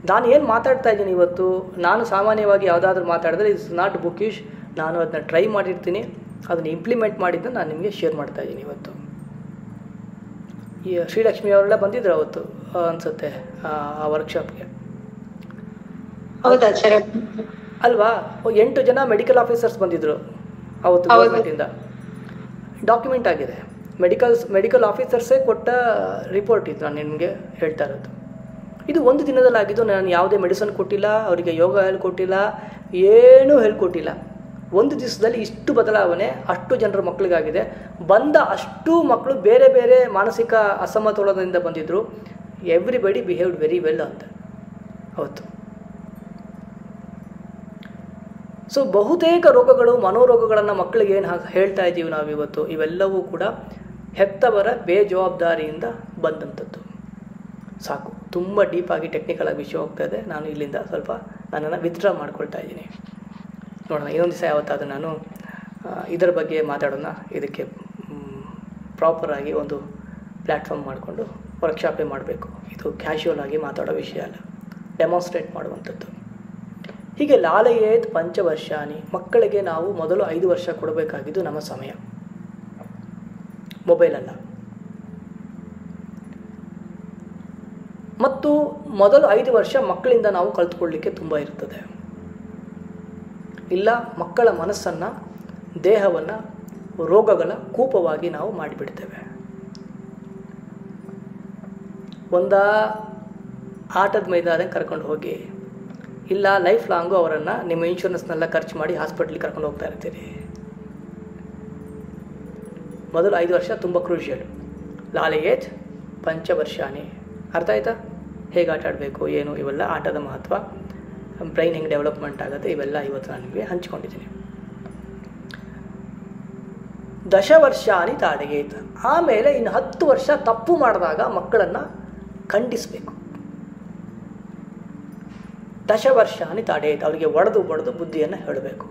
ನಾನು ಏನು ಮಾತಾಡ್ತಾ ಇದ್ದೀನಿ ಇವತ್ತು ನಾನು ಸಾಮಾನ್ಯವಾಗಿ ಯಾವುದಾದ್ರೂ ಮಾತಾಡಿದ್ರೆ ಇಟ್ಸ್ ನಾಟ್ ಬುಕಿಶ್ ನಾನು ಅದನ್ನ ಟ್ರೈ ಮಾಡಿರ್ತೀನಿ ಅದನ್ನು ಇಂಪ್ಲಿಮೆಂಟ್ ಮಾಡಿದ್ದನ್ನು ನಾನು ನಿಮಗೆ ಶೇರ್ ಮಾಡ್ತಾ ಇದ್ದೀನಿ ಇವತ್ತು ಈ ಶ್ರೀಲಕ್ಷ್ಮಿ ಅವರೆಲ್ಲ ಬಂದಿದ್ರು ಅವತ್ತು ಆ, ಅನ್ಸುತ್ತೆ ಆ, ಆ ವರ್ಕ್ಶಾಪ್ಗೆ
ಹೌದಾ ಸರ್
ಅಲ್ವಾ ಓ, ಎಂಟು ಜನ ಮೆಡಿಕಲ್ ಆಫೀಸರ್ಸ್ ಬಂದಿದ್ರು ಅವತ್ತು
ಹೌದು.
ಗೌರ್ಮೆಂಟಿಂದ ಡಾಕ್ಯುಮೆಂಟ್ ಆಗಿದೆ ಮೆಡಿಕಲ್ಸ್ ಮೆಡಿಕಲ್ ಆಫೀಸರ್ಸೇ ಕೊಟ್ಟ ರಿಪೋರ್ಟ್ ಇದು ನಾನು ನಿಮಗೆ ಹೇಳ್ತಾ ಇರೋದು ಇದು ಒಂದು ದಿನದಲ್ಲಿ ಆಗಿದ್ದು ನಾನು ಯಾವುದೇ ಮೆಡಿಸನ್ ಕೊಟ್ಟಿಲ್ಲ ಅವರಿಗೆ ಯೋಗ ಹೇಳ್ಕೊಟ್ಟಿಲ್ಲ ಏನೂ ಹೇಳ್ಕೊಟ್ಟಿಲ್ಲ ಒಂದು ದಿವಸದಲ್ಲಿ ಇಷ್ಟು ಬದಲಾವಣೆ ಅಷ್ಟು ಜನರ ಮಕ್ಕಳಿಗಾಗಿದೆ ಬಂದ ಅಷ್ಟು ಮಕ್ಕಳು ಬೇರೆ ಬೇರೆ ಮಾನಸಿಕ ಅಸಮತೋಲನದಿಂದ ಬಂದಿದ್ದರು ಎವ್ರಿಬಡಿ ಬಿಹೇವ್ಡ್ ವೆರಿ ವೆಲ್ ಅಂತ ಅವತ್ತು ಸೊ ಬಹುತೇಕ ರೋಗಗಳು ಮನೋರೋಗಗಳನ್ನು ಮಕ್ಕಳಿಗೆ ಏನು ಹೇಳ್ತಾ ಇದ್ದೀವಿ ನಾವು ಇವತ್ತು ಇವೆಲ್ಲವೂ ಕೂಡ ಹೆತ್ತವರ ಬೇಜವಾಬ್ದಾರಿಯಿಂದ ಬಂದಂಥದ್ದು ಸಾಕು ತುಂಬ ಡೀಪಾಗಿ ಟೆಕ್ನಿಕಲ್ ಆಗಿ ವಿಷಯ ಹೋಗ್ತಾ ಇದೆ ನಾನು ಇಲ್ಲಿಂದ ಸ್ವಲ್ಪ ನನ್ನನ್ನು ವಿತ್ಡ್ರಾ ಮಾಡ್ಕೊಳ್ತಾ ಇದ್ದೀನಿ ನೋಡೋಣ ಇನ್ನೊಂದು ದಿವಸ ಯಾವತ್ತಾದರೂ ನಾನು ಆ, ಇದರ ಬಗ್ಗೆ ಮಾತಾಡೋಣ ಇದಕ್ಕೆ ಪ್ರಾಪರಾಗಿ ಒಂದು ಪ್ಲ್ಯಾಟ್ಫಾರ್ಮ್ ಮಾಡಿಕೊಂಡು ವರ್ಕ್ಶಾಪೇ ಮಾಡಬೇಕು ಇದು ಕ್ಯಾಶುವಲ್ ಆಗಿ ಮಾತಾಡೋ ವಿಷಯ ಅಲ್ಲ ಡೆಮಾನ್ಸ್ಟ್ರೇಟ್ ಮಾಡುವಂಥದ್ದು ಹೀಗೆ ಲಾಲಯೇತ್ ಪಂಚವರ್ಷಾನಿ ಮಕ್ಕಳಿಗೆ ನಾವು ಮೊದಲು ಐದು ವರ್ಷ ಕೊಡಬೇಕಾಗಿದ್ದು ನಮ್ಮ ಸಮಯ ಮೊಬೈಲ್ ಅಲ್ಲ ಮತ್ತು ಮೊದಲು ಐದು ವರ್ಷ ಮಕ್ಕಳಿಂದ ನಾವು ಕಲ್ತ್ಕೊಳ್ಳಿಕ್ಕೆ ತುಂಬ ಇರ್ತದೆ ಇಲ್ಲ ಮಕ್ಕಳ ಮನಸ್ಸನ್ನು ದೇಹವನ್ನು ರೋಗಗಳ ಕೂಪವಾಗಿ ನಾವು ಮಾಡಿಬಿಡ್ತೇವೆ ಒಂದ ಆಟದ ಮೈದಾನಕ್ಕೆ ಕರ್ಕೊಂಡು ಹೋಗಿ ಇಲ್ಲ ಲೈಫ್ ಲಾಂಗು ಅವರನ್ನು ನಿಮ್ಮ ಇನ್ಶೂರೆನ್ಸ್ನೆಲ್ಲ ಖರ್ಚು ಮಾಡಿ ಹಾಸ್ಪಿಟ್ಲಿಗೆ ಕರ್ಕೊಂಡು ಹೋಗ್ತಾ ಇರ್ತೀರಿ ಮೊದಲು ಐದು ವರ್ಷ ತುಂಬ ಕ್ರೂಷಿಯಲ್ ಲಾಲಿಯೇಜ್ ಪಂಚವರ್ಷಾನಿ ಅರ್ಥ ಆಯ್ತಾ ಹೇಗೆ ಆಟ ಆಡಬೇಕು ಏನು ಇವೆಲ್ಲ ಆಟದ ಮಹತ್ವ ಬ್ರೈನ್ ಹೆಂಗೆ ಡೆವಲಪ್ಮೆಂಟ್ ಆಗುತ್ತೆ ಇವೆಲ್ಲ ಇವತ್ತು ನಾನು ನಿಮಗೆ ಹಂಚ್ಕೊಂಡಿದ್ದೀನಿ ದಶವರ್ಷಾನಿ ತಾಡಗೇತ್ ಆಮೇಲೆ ಇನ್ನು ಹತ್ತು ವರ್ಷ ತಪ್ಪು ಮಾಡಿದಾಗ ಮಕ್ಕಳನ್ನು ಖಂಡಿಸಬೇಕು ದಶವರ್ಷಾನಿ ತಾಡೇತ್ ಅವರಿಗೆ ಒಡೆದು ಬಡಿದು ಬುದ್ಧಿಯನ್ನು ಹೇಳಬೇಕು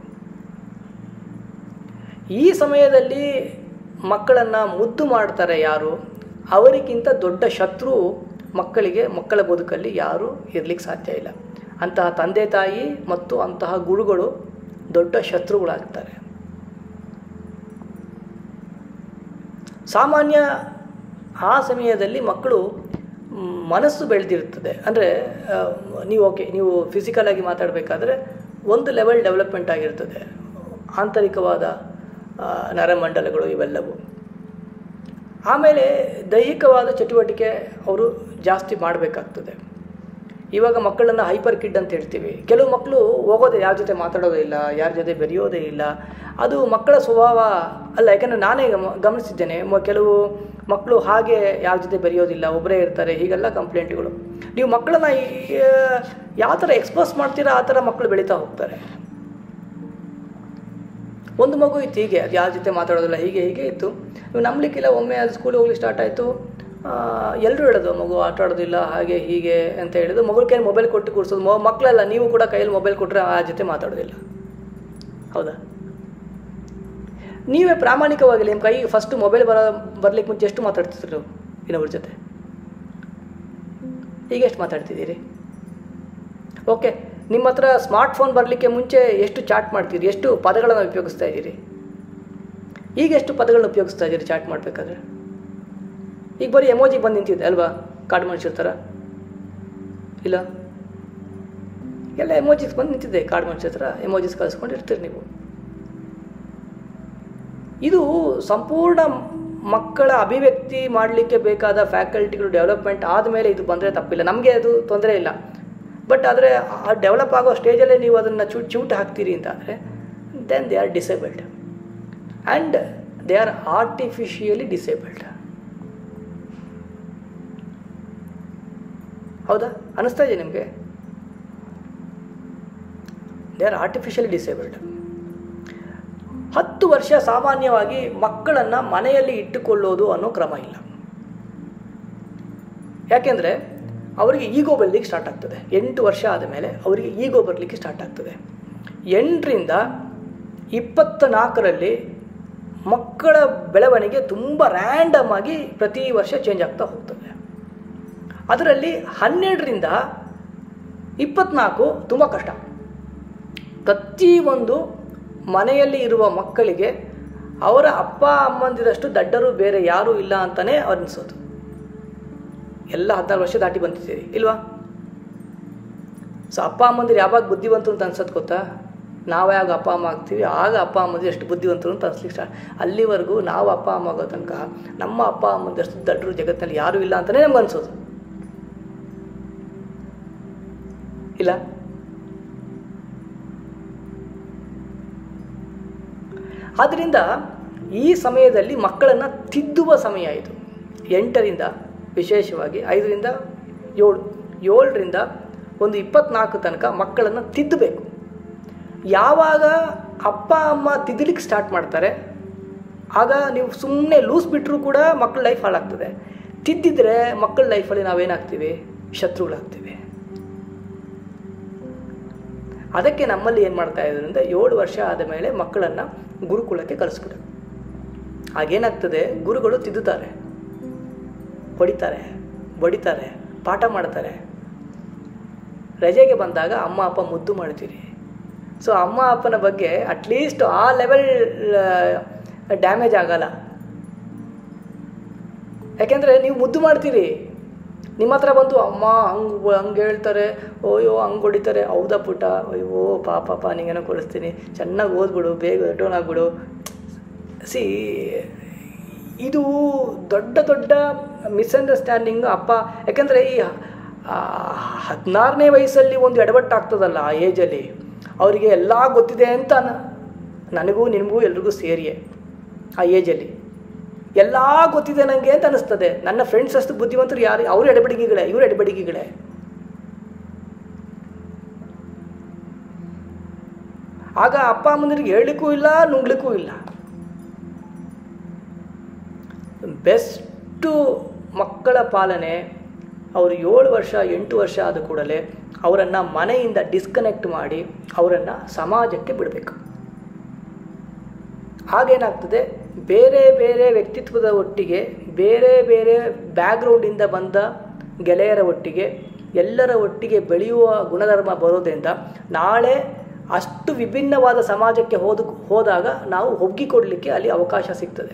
ಈ ಸಮಯದಲ್ಲಿ ಮಕ್ಕಳನ್ನು ಮುದ್ದು ಮಾಡ್ತಾರೆ ಯಾರು ಅವರಿಗಿಂತ ದೊಡ್ಡ ಶತ್ರು ಮಕ್ಕಳಿಗೆ ಮಕ್ಕಳ ಬದುಕಲ್ಲಿ ಯಾರೂ ಇರಲಿಕ್ಕೆ ಸಾಧ್ಯ ಇಲ್ಲ ಅಂತಹ ತಂದೆ ತಾಯಿ ಮತ್ತು ಅಂತಹ ಗುರುಗಳು ದೊಡ್ಡ ಶತ್ರುಗಳಾಗ್ತಾರೆ ಸಾಮಾನ್ಯ ಆ ಸಮಯದಲ್ಲಿ ಮಕ್ಕಳು ಮ್, ಮನಸ್ಸು ಬೆಳೆದಿರ್ತದೆ ಅಂದರೆ ನೀವು ಓಕೆ ನೀವು ಫಿಸಿಕಲಾಗಿ ಮಾತಾಡಬೇಕಾದ್ರೆ ಒಂದು ಲೆವೆಲ್ ಡೆವಲಪ್ಮೆಂಟ್ ಆಗಿರ್ತದೆ ಆಂತರಿಕವಾದ ಆ, ನರಮಂಡಲಗಳು ಇವೆಲ್ಲವೂ ಆಮೇಲೆ ದೈಹಿಕವಾದ ಚಟುವಟಿಕೆ ಅವರು ಜಾಸ್ತಿ ಮಾಡಬೇಕಾಗ್ತದೆ ಇವಾಗ ಮಕ್ಕಳನ್ನು ಹೈಪರ್ ಕಿಡ್ ಅಂತ ಹೇಳ್ತೀವಿ ಕೆಲವು ಮಕ್ಕಳು ಹೋಗೋದೇ ಯಾರ ಜೊತೆ ಮಾತಾಡೋದೇ ಇಲ್ಲ ಯಾರ ಜೊತೆ ಬೆರೆಯೋದೇ ಇಲ್ಲ ಅದು ಮಕ್ಕಳ ಸ್ವಭಾವ ಅಲ್ಲ ಯಾಕಂದರೆ ನಾನೇ ಗಮ ಗಮನಿಸಿದ್ದೇನೆ ಮ- ಕೆಲವು ಮಕ್ಕಳು ಹಾಗೆ ಯಾರ ಜೊತೆ ಬೆರೆಯೋದಿಲ್ಲ ಒಬ್ಬರೇ ಇರ್ತಾರೆ ಹೀಗೆಲ್ಲ ಕಂಪ್ಲೇಂಟ್ಗಳು ನೀವು ಮಕ್ಕಳನ್ನ ಈ- ಯಾವ ಥರ ಎಕ್ಸ್ಪೋಸ್ ಮಾಡ್ತೀರಾ ಆ ಥರ ಮಕ್ಕಳು ಬೆಳೀತಾ ಹೋಗ್ತಾರೆ ಒಂದು ಮಗು ಇತ್ತು ಹೀಗೆ ಅದು ಯಾರ ಜೊತೆ ಮಾತಾಡೋದಿಲ್ಲ ಹೀಗೆ ಹೀಗೆ ಇತ್ತು ನೀವು ನಂಬಲಿಕ್ಕಿಲ್ಲ ಒಮ್ಮೆ ಅದು ಸ್ಕೂಲಿಗೆ ಹೋಗ್ಲಿಕ್ಕೆ ಸ್ಟಾರ್ಟ್ ಆಯಿತು ಎಲ್ಲರೂ ಹೇಳೋದು ಮಗು ಆಟ ಆಡೋದಿಲ್ಲ ಹಾಗೆ ಹೀಗೆ ಅಂತ ಹೇಳಿದ್ರು ಮಗಳ ಕೈಯಲ್ಲಿ ಮೊಬೈಲ್ ಕೊಟ್ಟು ಕೂರಿಸೋದು ಮೊ ಮಕ್ಕಳೆಲ್ಲ ನೀವು ಕೂಡ ಕೈಯಲ್ಲಿ ಮೊಬೈಲ್ ಕೊಟ್ಟರೆ ಆ ಜೊತೆ ಮಾತಾಡೋದಿಲ್ಲ ಹೌದಾ ನೀವೇ ಪ್ರಾಮಾಣಿಕವಾಗಿ ನಿಮ್ಮ ಕೈಗೆ ಫಸ್ಟ್ ಮೊಬೈಲ್ ಬರ ಬರ್ಲಿಕ್ಕೆ ಮುಂಚೆ ಎಷ್ಟು ಮಾತಾಡ್ತಿದ್ರು ನೀವು ಇನ್ನೊಬ್ಬರ ಜೊತೆ ಈಗ ಎಷ್ಟು ಮಾತಾಡ್ತಿದ್ದೀರಿ ಓಕೆ ನಿಮ್ಮ ಹತ್ರ ಸ್ಮಾರ್ಟ್ಫೋನ್ ಬರಲಿಕ್ಕೆ ಮುಂಚೆ ಎಷ್ಟು ಚಾಟ್ ಮಾಡ್ತೀರಿ ಎಷ್ಟು ಪದಗಳನ್ನು ಉಪಯೋಗಿಸ್ತಾ ಇದ್ದೀರಿ ಈಗ ಎಷ್ಟು ಪದಗಳನ್ನ ಉಪಯೋಗಿಸ್ತಾ ಇದ್ದೀರಿ ಚಾಟ್ ಮಾಡಬೇಕಾದ್ರೆ ಈಗ ಬರೀ ಎಮೋಜಿ ಬಂದು ನಿಂತಿದೆ ಅಲ್ವಾ ಕಾಡು ಮನುಷ್ಯರ ಥರ ಇಲ್ಲ ಎಲ್ಲ ಎಮೋಜಿಸ್ ಬಂದು ನಿಂತಿದೆ ಕಾಡು ಮನುಷ್ಯರ ಥರ ಎಮೋಜಿಸ್ ಕಳಿಸ್ಕೊಂಡಿರ್ತೀರಿ ನೀವು ಇದು ಸಂಪೂರ್ಣ ಮಕ್ಕಳ ಅಭಿವ್ಯಕ್ತಿ ಮಾಡಲಿಕ್ಕೆ ಬೇಕಾದ ಫ್ಯಾಕಲ್ಟಿಗಳು ಡೆವಲಪ್ಮೆಂಟ್ ಆದಮೇಲೆ ಇದು ಬಂದರೆ ತಪ್ಪಿಲ್ಲ ನಮಗೆ ಅದು ತೊಂದರೆ ಇಲ್ಲ ಬಟ್ ಆದರೆ ಆ ಡೆವಲಪ್ ಆಗೋ ಸ್ಟೇಜಲ್ಲೇ ನೀವು ಅದನ್ನು ಚೂ ಚೂಟ್ ಹಾಕ್ತೀರಿ ಅಂತ ಅಂದರೆ then they are disabled and they are artificially disabled ಹೌದಾ ಅನ್ನಿಸ್ತಾ ಇದೆ ನಿಮಗೆ ದೇ ಆರ್ ಆರ್ಟಿಫಿಷಿಯಲಿ ಡಿಸೇಬಲ್ಡ್ ಹತ್ತು ವರ್ಷ ಸಾಮಾನ್ಯವಾಗಿ ಮಕ್ಕಳನ್ನು ಮನೆಯಲ್ಲಿ ಇಟ್ಟುಕೊಳ್ಳೋದು ಅನ್ನೋ ಕ್ರಮ ಇಲ್ಲ ಯಾಕೆಂದರೆ ಅವರಿಗೆ ಈಗೋ ಬರಲಿಕ್ಕೆ ಸ್ಟಾರ್ಟ್ ಆಗ್ತದೆ ಎಂಟು ವರ್ಷ ಆದ ಮೇಲೆ ಅವರಿಗೆ ಈಗೋ ಬರಲಿಕ್ಕೆ ಸ್ಟಾರ್ಟ್ ಆಗ್ತದೆ ಎಂಟರಿಂದ ಇಪ್ಪತ್ತ ನಾಲ್ಕರಲ್ಲಿ ಮಕ್ಕಳ ಬೆಳವಣಿಗೆ ತುಂಬ ರ್ಯಾಂಡಮ್ ಆಗಿ ಪ್ರತಿ ವರ್ಷ ಚೇಂಜ್ ಆಗ್ತಾ ಹೋಗ್ತದೆ ಅದರಲ್ಲಿ ಹನ್ನೆರಡರಿಂದ ಇಪ್ಪತ್ನಾಲ್ಕು ತುಂಬ ಕಷ್ಟ ಪ್ರತಿಯೊಂದು ಮನೆಯಲ್ಲಿ ಇರುವ ಮಕ್ಕಳಿಗೆ ಅವರ ಅಪ್ಪ ಅಮ್ಮಂದಿರಷ್ಟು ದಡ್ಡರು ಬೇರೆ ಯಾರೂ ಇಲ್ಲ ಅಂತಲೇ ಅನಿಸೋದು ಎಲ್ಲ ಹದಿನಾರು ವರ್ಷ ದಾಟಿ ಬಂದಿದ್ದೀರಿ ಇಲ್ವಾ ಸೊ ಅಪ್ಪ ಅಮ್ಮಂದಿರು ಯಾವಾಗ ಬುದ್ಧಿವಂತರು ಅಂತ ಅನ್ಸೋದು ಗೊತ್ತಾ ನಾವು ಯಾವಾಗ ಅಪ್ಪ ಅಮ್ಮ ಆಗ್ತೀವಿ ಆಗ ಅಪ್ಪ ಅಮ್ಮಂದಿರು ಎಷ್ಟು ಬುದ್ಧಿವಂತರು ಅಂತ ಅನ್ಸ್ಲಿಕ್ಕೆ ಸ್ಟಾರ್ಟ್ ಅಲ್ಲಿವರೆಗೂ ನಾವು ಅಪ್ಪ ಅಮ್ಮ ಆಗೋ ತನಕ ನಮ್ಮ ಅಪ್ಪ ಅಮ್ಮಂದಿರಷ್ಟು ದಡ್ಡರು ಜಗತ್ತಿನಲ್ಲಿ ಯಾರೂ ಇಲ್ಲ ಅಂತಲೇ ನಮ್ಗೆ ಅನ್ಸೋದು ಇಲ್ಲ ಆದ್ದರಿಂದ ಈ ಸಮಯದಲ್ಲಿ ಮಕ್ಕಳನ್ನು ತಿದ್ದುವ ಸಮಯ ಇದು ಎಂಟರಿಂದ ವಿಶೇಷವಾಗಿ ಐದರಿಂದ ಏಳು ಏಳರಿಂದ ಒಂದು ಇಪ್ಪತ್ನಾಲ್ಕು ತನಕ ಮಕ್ಕಳನ್ನು ತಿದ್ದಬೇಕು ಯಾವಾಗ ಅಪ್ಪ ಅಮ್ಮ ತಿದ್ದಲಿಕ್ಕೆ ಸ್ಟಾರ್ಟ್ ಮಾಡ್ತಾರೆ ಆಗ ನೀವು ಸುಮ್ಮನೆ ಲೂಸ್ ಬಿಟ್ಟರೂ ಕೂಡ ಮಕ್ಕಳ ಲೈಫ್ ಹಾಳಾಗ್ತದೆ ತಿದ್ದಿದ್ರೆ ಮಕ್ಕಳ ಲೈಫಲ್ಲಿ ನಾವೇನಾಗ್ತೀವಿ ಶತ್ರುಗಳಾಗ್ತೀವಿ ಅದಕ್ಕೆ ನಮ್ಮಲ್ಲಿ ಏನು ಮಾಡ್ತಾ ಇದ್ದಾರೆ ಅಂದರೆ ಏಳು ವರ್ಷ ಆದ ಮೇಲೆ ಮಕ್ಕಳನ್ನು ಗುರುಕುಲಕ್ಕೆ ಕಳಿಸ್ಬಿಡು ಆಗೇನಾಗ್ತದೆ ಗುರುಗಳು ತಿದ್ದುತ್ತಾರೆ ಹೊಡಿತಾರೆ ಬಡಿತಾರೆ ಪಾಠ ಮಾಡ್ತಾರೆ ರಜೆಗೆ ಬಂದಾಗ ಅಮ್ಮ ಅಪ್ಪ ಮುದ್ದು ಮಾಡ್ತೀರಿ ಸೊ ಅಮ್ಮ ಅಪ್ಪನ ಬಗ್ಗೆ ಅಟ್ಲೀಸ್ಟ್ ಆ ಲೆವೆಲ್ ಡ್ಯಾಮೇಜ್ ಆಗಲ್ಲ ಯಾಕೆಂದರೆ ನೀವು ಮುದ್ದು ಮಾಡ್ತೀರಿ ನಿಮ್ಮ ಹತ್ರ ಬಂದು ಅಮ್ಮ ಹಂಗೆ ಹಂಗೆ ಹೇಳ್ತಾರೆ ಓಯ್ಯೋ ಹಂಗೆ ಹೊಡಿತಾರೆ ಹೌದಾ ಪುಟ್ಟ ಅಯ್ಯೋ ಪಾಪಪ್ಪ ನಿಂಗೇನೋ ಕೊಡಿಸ್ತೀನಿ ಚೆನ್ನಾಗಿ ಓದ್ಬಿಡು ಬೇಗ ರಿಟರ್ನ್ ಆಗ್ಬಿಡು ಸಿ ಇದು ದೊಡ್ಡ ದೊಡ್ಡ ಮಿಸ್ಅಂಡರ್ಸ್ಟ್ಯಾಂಡಿಂಗ್ ಅಪ್ಪ ಯಾಕೆಂದರೆ ಈ ಹದಿನಾರನೇ ವಯಸ್ಸಲ್ಲಿ ಒಂದು ಎಡವಟ್ಟು ಆಗ್ತದಲ್ಲ ಆ ಏಜಲ್ಲಿ ಅವರಿಗೆ ಎಲ್ಲ ಗೊತ್ತಿದೆ ಅಂತ ನ- ನನಗೂ ನಿನಗೂ ಎಲ್ರಿಗೂ ಸೇರಿಯೇ ಆ ಏಜಲ್ಲಿ ಎಲ್ಲ ಗೊತ್ತಿದೆ ನನಗೆ ಅಂತ ಅನಿಸ್ತದೆ ನನ್ನ ಫ್ರೆಂಡ್ಸ್ ಅಷ್ಟು ಬುದ್ಧಿವಂತರು ಯಾರು ಅವರು ಎಡಬಡಿಗೆಗಳೇ ಇವರು ಎಡಬಡಿಗೆಗಳೇ ಆಗ ಅಪ್ಪ ಅಮ್ಮಂದಿರಿಗೆ ಹೇಳಲಿಕ್ಕೂ ಇಲ್ಲ ನುಂಗ್ಲಿಕ್ಕೂ ಇಲ್ಲ ಬೆಸ್ಟು ಮಕ್ಕಳ ಪಾಲನೆ ಅವರು ಏಳು ವರ್ಷ ಎಂಟು ವರ್ಷ ಆದ ಕೂಡಲೇ ಅವರನ್ನು ಮನೆಯಿಂದ ಡಿಸ್ಕನೆಕ್ಟ್ ಮಾಡಿ ಅವರನ್ನು ಸಮಾಜಕ್ಕೆ ಬಿಡಬೇಕು ಆಗೇನಾಗ್ತದೆ ಬೇರೆ ಬೇರೆ ವ್ಯಕ್ತಿತ್ವದ ಒಟ್ಟಿಗೆ ಬೇರೆ ಬೇರೆ ಬ್ಯಾಕ್ಗ್ರೌಂಡಿಂದ ಬಂದ ಗೆಳೆಯರ ಒಟ್ಟಿಗೆ ಎಲ್ಲರ ಒಟ್ಟಿಗೆ ಬೆಳೆಯುವ ಗುಣಧರ್ಮ ಬರೋದ್ರಿಂದ ನಾಳೆ ಅಷ್ಟು ವಿಭಿನ್ನವಾದ ಸಮಾಜಕ್ಕೆ ಹೋದ ಹೋದಾಗ ನಾವು ಒಗ್ಗಿಕೊಡ್ಲಿಕ್ಕೆ ಅಲ್ಲಿ ಅವಕಾಶ ಸಿಗ್ತದೆ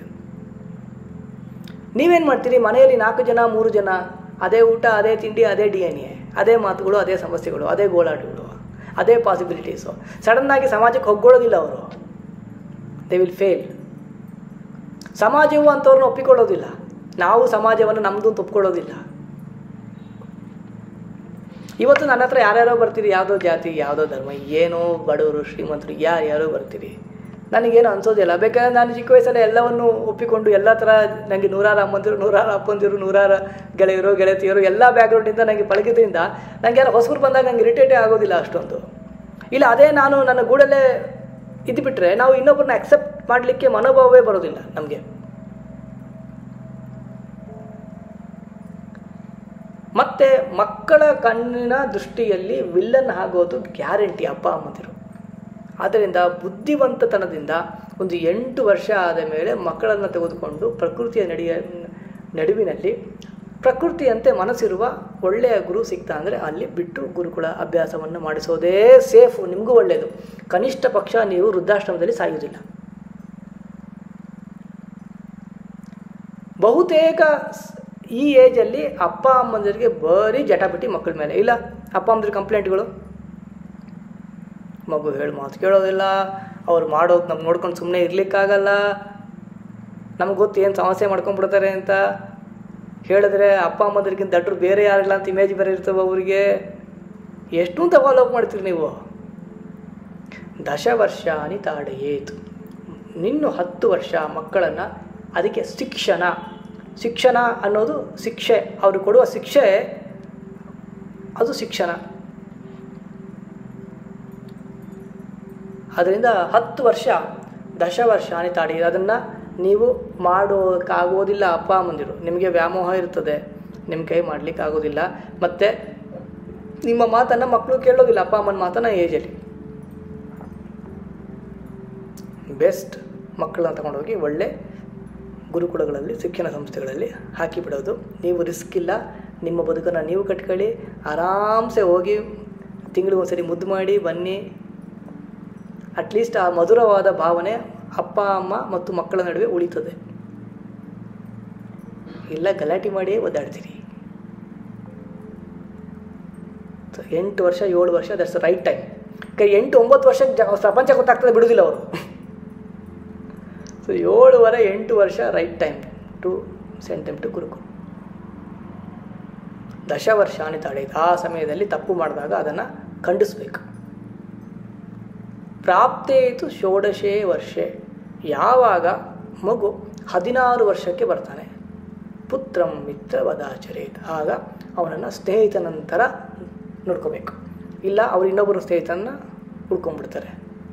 ನೀವೇನು ಮಾಡ್ತೀರಿ ಮನೆಯಲ್ಲಿ ನಾಲ್ಕು ಜನ ಮೂರು ಜನ ಅದೇ ಊಟ ಅದೇ ತಿಂಡಿ ಅದೇ ಡಿ ಎನ್ ಎ ಅದೇ ಮಾತುಗಳು ಅದೇ ಸಮಸ್ಯೆಗಳು ಅದೇ ಗೋಳಾಟಗಳು ಅದೇ ಪಾಸಿಬಿಲಿಟೀಸು ಸಡನ್ನಾಗಿ ಸಮಾಜಕ್ಕೆ ಹೋಗ್ಕೊಳ್ಳೋದಿಲ್ಲ ಅವರು ದೇ ವಿಲ್ ಫೇಲ್ ಸಮಾಜವು ಅಂಥವ್ರನ್ನ ಒಪ್ಪಿಕೊಳ್ಳೋದಿಲ್ಲ ನಾವು ಸಮಾಜವನ್ನು ನಮ್ಮದು ಅಂತ ಒಪ್ಕೊಳ್ಳೋದಿಲ್ಲ ಇವತ್ತು ನನ್ನ ಹತ್ರ ಯಾರ್ಯಾರೋ ಬರ್ತೀರಿ ಯಾವುದೋ ಜಾತಿ ಯಾವುದೋ ಧರ್ಮ ಏನೋ ಬಡವರು ಶ್ರೀಮಂತರು ಯಾರ್ಯಾರೋ ಬರ್ತೀರಿ ನನಗೇನು ಅನ್ಸೋದಿಲ್ಲ ಬೇಕಾದ್ರೆ ನಾನು ಚಿಕ್ಕ ವಯಸ್ಸಲ್ಲಿ ಎಲ್ಲವನ್ನು ಒಪ್ಪಿಕೊಂಡು ಎಲ್ಲ ಥರ ನನಗೆ ನೂರಾರು ಅಮ್ಮಂದಿರು ನೂರಾರು ಅಪ್ಪಂದಿರು ನೂರಾರು ಗೆಳೆಯರು ಗೆಳತಿಯರು ಎಲ್ಲ ಬ್ಯಾಕ್ಗ್ರೌಂಡಿಂದ ನನಗೆ ಪಳಗಿದ್ರಿಂದ ನನಗೆ ಯಾರು ಹೊಸಬ್ರು ಬಂದಾಗ ನಂಗೆ ಇರಿಟೇಟೇ ಆಗೋದಿಲ್ಲ ಅಷ್ಟೊಂದು ಇಲ್ಲ ಅದೇ ನಾನು ನನ್ನ ಗೂಡಲ್ಲೇ ಇದ್ದುಬಿಟ್ರೆ ನಾವು ಇನ್ನೊಬ್ಬರನ್ನ ಅಕ್ಸೆಪ್ಟ್ ಮಾಡಲಿಕ್ಕೆ ಮನೋಭಾವವೇ ಬರೋದಿಲ್ಲ ನಮಗೆ ಮತ್ತು ಮಕ್ಕಳ ಕಣ್ಣಿನ ದೃಷ್ಟಿಯಲ್ಲಿ ವಿಲ್ಲನ್ ಆಗೋದು ಗ್ಯಾರಂಟಿ ಅಪ್ಪ ಅಮ್ಮಂದಿರು ಆದ್ದರಿಂದ ಬುದ್ಧಿವಂತತನದಿಂದ ಒಂದು ಎಂಟು ವರ್ಷ ಆದ ಮೇಲೆ ಮಕ್ಕಳನ್ನು ತೆಗೆದುಕೊಂಡು ಪ್ರಕೃತಿಯ ನಡೆಯ ನಡುವಿನಲ್ಲಿ ಪ್ರಕೃತಿಯಂತೆ ಮನಸ್ಸಿರುವ ಒಳ್ಳೆಯ ಗುರು ಸಿಗ್ತಾ ಅಂದರೆ ಅಲ್ಲಿ ಬಿಟ್ಟು ಗುರುಕುಲ ಅಭ್ಯಾಸವನ್ನು ಮಾಡಿಸೋದೇ ಸೇಫು ನಿಮಗೂ ಒಳ್ಳೆಯದು ಕನಿಷ್ಠ ಪಕ್ಷ ನೀವು ವೃದ್ಧಾಶ್ರಮದಲ್ಲಿ ಸಾಯುವುದಿಲ್ಲ ಬಹುತೇಕ ಸ್- ಈ ಏಜಲ್ಲಿ ಅಪ್ಪ ಅಮ್ಮಂದಿರಿಗೆ ಬರೀ ಜಟಾಪಟಿ ಮಕ್ಕಳ ಮೇಲೆ ಇಲ್ಲ ಅಪ್ಪ ಅಮ್ಮಂದ್ರ ಕಂಪ್ಲೇಂಟ್ಗಳು ಮಗು ಹೇಳಿ ಮಾತು ಕೇಳೋದಿಲ್ಲ ಅವ್ರು ಮಾಡೋದು ನಮ್ಗೆ ನೋಡ್ಕೊಂಡು ಸುಮ್ಮನೆ ಇರಲಿಕ್ಕಾಗಲ್ಲ ನಮ್ಗೆ ಗೊತ್ತು ಏನು ಸಮಸ್ಯೆ ಮಾಡ್ಕೊಂಡ್ಬಿಡ್ತಾರೆ ಅಂತ ಹೇಳಿದ್ರೆ ಅಪ್ಪ ಅಮ್ಮಂದ್ರಿಗಿಂತ ದಡ್ರು ಬೇರೆ ಯಾರಿಲ್ಲ ಅಂತ ಇಮೇಜ್ ಬೇರೆ ಇರ್ತವೆ ಅವರಿಗೆ ಎಷ್ಟು ಅಂತ ಫಾಲೋಅಪ್ ಮಾಡ್ತೀರಿ ನೀವು ದಶವರ್ಷಾನಿ ತಾಡೆಯೇತು ನಿನ್ನು ಹತ್ತು ವರ್ಷ ಮಕ್ಕಳನ್ನು ಅದಕ್ಕೆ ಶಿಕ್ಷಣ ಶಿಕ್ಷಣ ಅನ್ನೋದು ಶಿಕ್ಷೆ ಅವರು ಕೊಡುವ ಶಿಕ್ಷೆ ಅದು ಶಿಕ್ಷಣ ಅದರಿಂದ ಹತ್ತು ವರ್ಷ ದಶ ವರ್ಷ ತಾಡಿ ಅದನ್ನು ನೀವು ಮಾಡೋಕ್ಕಾಗೋದಿಲ್ಲ ಅಪ್ಪ ಅಮ್ಮಂದಿರು ನಿಮಗೆ ವ್ಯಾಮೋಹ ಇರ್ತದೆ ನಿಮ್ಮ ಕೈ ಮಾಡಲಿಕ್ಕೆ ಆಗೋದಿಲ್ಲ ಮತ್ತು ನಿಮ್ಮ ಮಾತನ್ನು ಮಕ್ಕಳು ಕೇಳೋದಿಲ್ಲ ಅಪ್ಪ ಅಮ್ಮನ ಮಾತನ್ನು ಏಜಲ್ಲಿ ಬೆಸ್ಟ್ ಮಕ್ಕಳನ್ನ ತಗೊಂಡೋಗಿ ಒಳ್ಳೆ ಗುರುಕುಲಗಳಲ್ಲಿ ಶಿಕ್ಷಣ ಸಂಸ್ಥೆಗಳಲ್ಲಿ ಹಾಕಿಬಿಡೋದು ನೀವು ರಿಸ್ಕ್ ಇಲ್ಲ ನಿಮ್ಮ ಬದುಕನ್ನು ನೀವು ಕಟ್ಕೊಳ್ಳಿ ಆರಾಮ್ಸೆ ಹೋಗಿ ತಿಂಗಳಿಗೆ ಒಂದ್ಸರಿ ಮುದ್ದು ಮಾಡಿ ಬನ್ನಿ ಅಟ್ಲೀಸ್ಟ್ ಆ ಮಧುರವಾದ ಭಾವನೆ ಅಪ್ಪ ಅಮ್ಮ ಮತ್ತು ಮಕ್ಕಳ ನಡುವೆ ಉಳಿತದೆ ಇಲ್ಲ ಗಲಾಟೆ ಮಾಡಿಯೇ ಒದ್ದಾಡ್ತೀರಿ So, ಎಂಟು ವರ್ಷ ಏಳು ವರ್ಷ ದಟ್ಸ್ ರೈಟ್ ಟೈಮ್ ಕೈ ಎಂಟು ಒಂಬತ್ತು ವರ್ಷಕ್ಕೆ ಜ ಪ್ರಪಂಚ ಗೊತ್ತಾಗ್ತದೆ ಬಿಡುವುದಿಲ್ಲ ಅವರು ಸೊ ಏಳುವರೆ ಎಂಟು ವರ್ಷ right time to send time to gurukul ದಶ ವರ್ಷ ಅನಿತಾಡೈತೆ ಆ ಸಮಯದಲ್ಲಿ ತಪ್ಪು ಮಾಡಿದಾಗ ಅದನ್ನು ಖಂಡಿಸ್ಬೇಕು ಪ್ರಾಪ್ತೇತು ಷೋಡಶೇ ವರ್ಷೆ ಯಾವಾಗ ಮಗು ಹದಿನಾರು ವರ್ಷಕ್ಕೆ ಬರ್ತಾನೆ ಪುತ್ರಂ ಮಿತ್ರ ವದಾಚರೇತ್ ಆಗ ಅವನನ್ನು ಸ್ನೇಹಿತನ ನಂತರ ನೋಡ್ಕೋಬೇಕು ಇಲ್ಲ ಅವ್ರು ಇನ್ನೊಬ್ಬರು ಸ್ನೇಹಿತನ ಹುಡ್ಕೊಂಡ್ಬಿಡ್ತಾರೆ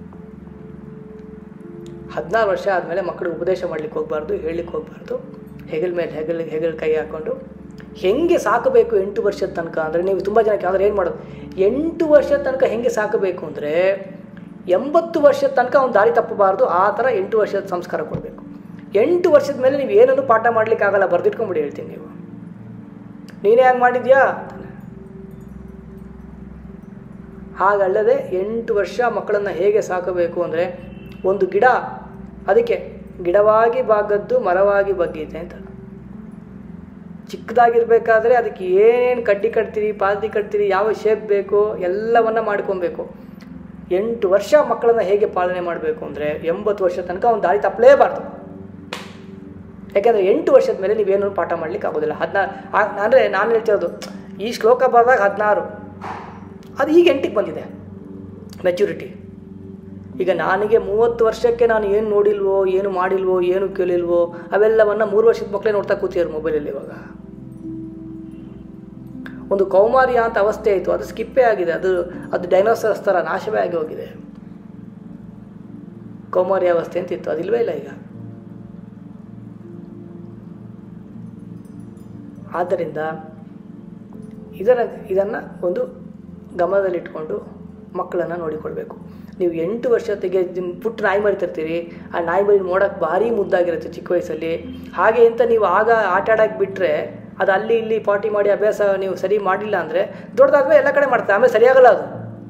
ಹದಿನಾರು ವರ್ಷ ಆದಮೇಲೆ ಮಕ್ಕಳಿಗೆ ಉಪದೇಶ ಮಾಡ್ಲಿಕ್ಕೆ ಹೋಗಬಾರ್ದು ಹೇಳಲಿಕ್ಕೆ ಹೋಗಬಾರ್ದು ಹೆಗಲ ಮೇಲೆ ಹೆಗಲ್ ಹೆಗಲ್ ಕೈ ಹಾಕ್ಕೊಂಡು ಹೆಂಗೆ ಸಾಕಬೇಕು ಎಂಟು ವರ್ಷದ ತನಕ ಅಂದರೆ ನೀವು ತುಂಬ ಜನಕ್ಕೆ ಆದರೆ ಏನು ಮಾಡೋದು ಎಂಟು ವರ್ಷದ ತನಕ ಹೆಂಗೆ ಸಾಕಬೇಕು ಅಂದರೆ ಎಂಬತ್ತು ವರ್ಷದ ತನಕ ಅವ್ನು ದಾರಿ ತಪ್ಪಬಾರ್ದು ಆ ಥರ ಎಂಟು ವರ್ಷದ ಸಂಸ್ಕಾರ ಕೊಡಬೇಕು ಎಂಟು ವರ್ಷದ ಮೇಲೆ ನೀವು ಏನನ್ನು ಪಾಠ ಮಾಡ್ಲಿಕ್ಕೆ ಆಗಲ್ಲ ಬರ್ದಿಟ್ಕೊಂಬಿಡಿ ಹೇಳ್ತೀನಿ ನೀವು ನೀನೇ ಹ್ಯಾಂಗೆ ಮಾಡಿದ್ಯಾ ಅಂತಾನೆ. ಹಾಗಲ್ಲದೆ ಎಂಟು ವರ್ಷ ಮಕ್ಕಳನ್ನು ಹೇಗೆ ಸಾಕಬೇಕು ಅಂದರೆ ಒಂದು ಗಿಡ ಅದಕ್ಕೆ ಗಿಡವಾಗಿ ಬಾಗದ್ದು ಮರವಾಗಿ ಬಗ್ಗಿದೆ ಅಂತ ಚಿಕ್ಕದಾಗಿರ್ಬೇಕಾದ್ರೆ ಅದಕ್ಕೆ ಏನೇನು ಕಡ್ಡಿ ಕಟ್ತೀರಿ ಪಾಲ್ದಿ ಕಟ್ತೀರಿ ಯಾವ ಶೇಪ್ ಬೇಕೋ ಎಲ್ಲವನ್ನ ಮಾಡ್ಕೊಬೇಕು ಎಂಟು ವರ್ಷ ಮಕ್ಕಳನ್ನ ಹೇಗೆ ಪಾಲನೆ ಮಾಡಬೇಕು ಅಂದರೆ ಎಂಬತ್ತು ವರ್ಷ ತನಕ ಅವ್ನು ದಾರಿ ತಪ್ಪಲೇಬಾರ್ದು ಯಾಕೆಂದರೆ ಎಂಟು ವರ್ಷದ ಮೇಲೆ ನೀವೇನು ಪಾಠ ಮಾಡ್ಲಿಕ್ಕೆ ಆಗೋದಿಲ್ಲ ಹದಿನಾರು ಅಂದರೆ ನಾನು ಹೇಳ್ತಿರೋದು ಈ ಶ್ಲೋಕ ಬರೆದಾಗ ಹದಿನಾರು ಅದು ಈಗ ಎಂಟಿಗೆ ಬಂದಿದೆ ಮೆಚುರಿಟಿ ಈಗ ನನಗೆ ಮೂವತ್ತು ವರ್ಷಕ್ಕೆ ನಾನು ಏನು ನೋಡಿಲ್ವೋ ಏನು ಮಾಡಿಲ್ವೋ ಏನು ಕೇಳಿಲ್ವೋ ಅವೆಲ್ಲವನ್ನ ಮೂರು ವರ್ಷದ ಮಕ್ಕಳೇ ನೋಡ್ತಾ ಕೂತಿದ್ರು ಮೊಬೈಲಲ್ಲಿ ಇವಾಗ ಒಂದು ಕೌಮಾರ್ಯ ಅಂತ ಅವಸ್ಥೆ ಆಯಿತು ಅದು ಸ್ಕಿಪ್ಪೇ ಆಗಿದೆ ಅದು ಅದು ಡೈನೋಸರ್ಸ್ ಥರ ನಾಶವೇ ಆಗಿ ಹೋಗಿದೆ ಕೌಮಾರ್ಯ ಅವಸ್ಥೆ ಅಂತ ಇತ್ತು ಅದಿಲ್ವೇ ಇಲ್ಲ ಈಗ ಆದ್ದರಿಂದ ಇದರ ಇದನ್ನು ಒಂದು ಗಮನದಲ್ಲಿಟ್ಕೊಂಡು ಮಕ್ಕಳನ್ನು ನೋಡಿಕೊಳ್ಬೇಕು ನೀವು ಎಂಟು ವರ್ಷತ್ತಿಗೆ ನಿಮ್ ಪುಟ್ಟ ನಾಯಿ ಮರಿ ತರ್ತೀರಿ ಆ ನಾಯಿ ಮರಿ ನೋಡೋಕೆ ಭಾರಿ ಮುದ್ದಾಗಿರುತ್ತೆ ಚಿಕ್ಕ ವಯಸ್ಸಲ್ಲಿ ಹಾಗೆ ಅಂತ ನೀವು ಆಗ ಆಟ ಆಡೋಕೆ ಬಿಟ್ಟರೆ ಅದು ಅಲ್ಲಿ ಇಲ್ಲಿ ಪಾಟಿ ಮಾಡಿ ಅಭ್ಯಾಸ ನೀವು ಸರಿ ಮಾಡಿಲ್ಲ ಅಂದರೆ ದೊಡ್ಡದಾದ್ಮೇಲೆ ಎಲ್ಲ ಕಡೆ ಮಾಡ್ತಾರೆ ಆಮೇಲೆ ಸರಿಯಾಗಲ್ಲ ಅದು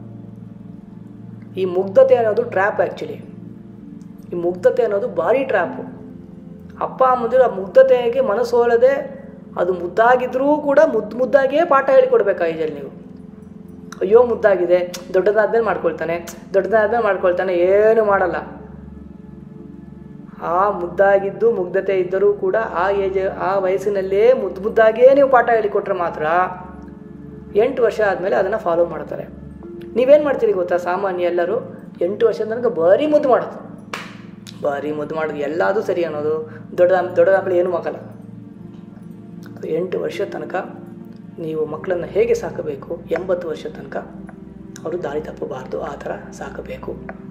ಈ ಮುಗ್ಧತೆ ಅನ್ನೋದು ಟ್ರ್ಯಾಪ್ ಆ್ಯಕ್ಚುಲಿ ಈ ಮುಗ್ಧತೆ ಅನ್ನೋದು ಭಾರಿ ಟ್ರ್ಯಾಪು ಅಪ್ಪ ಅಮ್ಮಂದಿರು ಆ ಮುಗ್ಧತೆಗೆ ಮನಸ್ಸೋಲದೆ ಅದು ಮುದ್ದಾಗಿದ್ರೂ ಕೂಡ ಮುದ್ದು ಮುದ್ದಾಗಿಯೇ ಪಾಠ ಹೇಳಿಕೊಡ್ಬೇಕು ಆ ಏಜಲ್ಲಿ ನೀವು ಅಯ್ಯೋ ಮುದ್ದಾಗಿದೆ ದೊಡ್ಡದಾದ್ಮೇಲೆ ಮಾಡ್ಕೊಳ್ತಾನೆ ದೊಡ್ಡದಾದ್ಮೇಲೆ ಮಾಡ್ಕೊಳ್ತಾನೆ ಏನು ಮಾಡಲ್ಲ ಆ ಮುದ್ದಾಗಿದ್ದು ಮುಗ್ಧತೆ ಇದ್ದರೂ ಕೂಡ ಆ ಏಜ್ ಆ ವಯಸ್ಸಿನಲ್ಲೇ ಮುದ್ದು ಮುದ್ದಾಗಿಯೇ ನೀವು ಪಾಠ ಹೇಳಿಕೊಟ್ರೆ ಮಾತ್ರ ಎಂಟು ವರ್ಷ ಆದಮೇಲೆ ಅದನ್ನು ಫಾಲೋ ಮಾಡ್ತಾರೆ ನೀವೇನು ಮಾಡ್ತೀರಿ ಗೊತ್ತಾ ಸಾಮಾನ್ಯ ಎಲ್ಲರೂ ಎಂಟು ವರ್ಷದ ತನಕ ಬರೀ ಮುದ್ದು ಮಾಡೋದು ಬರೀ ಮುದ್ದು ಮಾಡೋದು ಎಲ್ಲದೂ ಸರಿ ಅನ್ನೋದು ದೊಡ್ಡ ದೊಡ್ಡದಾಗಲಿ ಏನೂ ಆಗಲ್ಲ ಎಂಟು ವರ್ಷ ತನಕ ನೀವು ಮಕ್ಕಳನ್ನು ಹೇಗೆ ಸಾಕಬೇಕು ಎಂಬತ್ತು ವರ್ಷ ತನಕ ಅವರು ದಾರಿ ತಪ್ಪಬಾರ್ದು ಆ ಥರ ಸಾಕಬೇಕು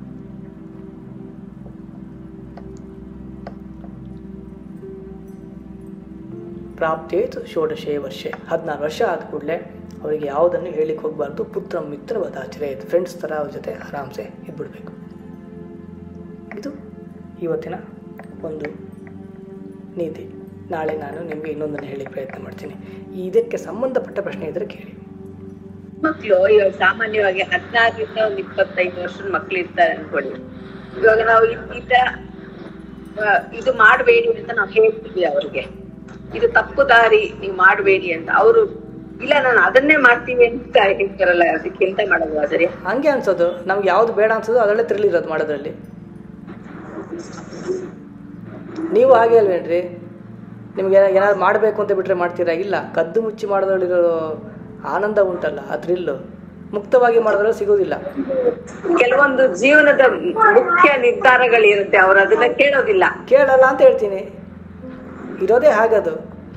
ಪ್ರಾಪ್ತೇತು ಷೋಡಶೇ ವರ್ಷೆ ಹದಿನಾರು ವರ್ಷ ಆದ ಕೂಡಲೇ ಅವರಿಗೆ ಯಾವುದನ್ನು ಹೇಳಿಕ್ಕೆ ಹೋಗಬಾರ್ದು ಪುತ್ರ ಮಿತ್ರ ವದಾಚರೇತ್ ಫ್ರೆಂಡ್ಸ್ ಥರ ಅವ್ರ ಜೊತೆ ಆರಾಮ್ಸೆ ಇದ್ಬಿಡ್ಬೇಕು ಇದು ಇವತ್ತಿನ ಒಂದು ನೀತಿ ನಾಳೆ ನಾನು ನಿಮಗೆ ಇನ್ನೊಂದನ್ನು ಹೇಳಿ ಪ್ರಯತ್ನ ಮಾಡ್ತೀನಿ ಇದಕ್ಕೆ ಸಂಬಂಧಪಟ್ಟ ಪ್ರಶ್ನೆ ಇದ್ದರೆ ಕೇಳಿ
ಮಕ್ಳು ಇವಾಗ ಸಾಮಾನ್ಯವಾಗಿ ಹದಿನಾರರಿಂದ ಒಂದ್ ಇಪ್ಪತ್ತೈದು ವರ್ಷದ ಮಕ್ಳು ಇರ್ತಾರೆ ಅನ್ಕೊಳ್ಳಿ ಇವಾಗ ನಾವು ಈ- ಈ ತರ ಆ, ಇದು ಮಾಡಬೇಡಿ ಅಂತ ನಾವು ಹೇಳ್ತೀವಿ ಅವ್ರಿಗೆ ಇದು ತಪ್ಪು ದಾರಿ ನೀವು ಮಾಡಬೇಡಿ ಅಂತ ಅವರು ಇಲ್ಲ ನಾನು ಅದನ್ನೇ ಮಾಡ್ತೀವಿ ಅಂತ ಹೇಳ್ತಾರಲ್ಲ ಅದಕ್ಕೆ ಎಂತ ಮಾಡೋದು ಆದರೆ
ಹಂಗೆ ಅನ್ಸೋದು ನಮ್ಗೆ ಯಾವ್ದು ಬೇಡ ಅನ್ಸೋದು ಅದರಲ್ಲೇ ಥ್ರಿಲ್ ಇರೋದು ಮಾಡೋದ್ರಲ್ಲಿ ನೀವು ಹಾಗೆ ಅಲ್ವೇನ್ರಿ ನಿಮ್ಗೆ ಏನಾದ್ರು ಮಾಡಬೇಕು ಅಂತ ಬಿಟ್ಟರೆ ಮಾಡ್ತೀರಾ ಇಲ್ಲ ಕದ್ದು ಮುಚ್ಚಿ ಮಾಡೋದ್ರಲ್ಲಿರೋ ಆನಂದ ಉಂಟಲ್ಲ ಆ ಥ್ರಿಲ್ಲು ಮುಕ್ತವಾಗಿ ಮಾಡೋದ್ರಲ್ಲಿ ಸಿಗೋದಿಲ್ಲ
ಕೆಲವೊಂದು ಜೀವನದ ಮುಖ್ಯ ನಿರ್ಧಾರಗಳಿರುತ್ತೆ ಅವ್ರು ಅದನ್ನ ಕೇಳೋದಿಲ್ಲ
ಕೇಳಲ್ಲ ಅಂತ ಹೇಳ್ತೀನಿ ಇರೋದೇ ಹಾಗದು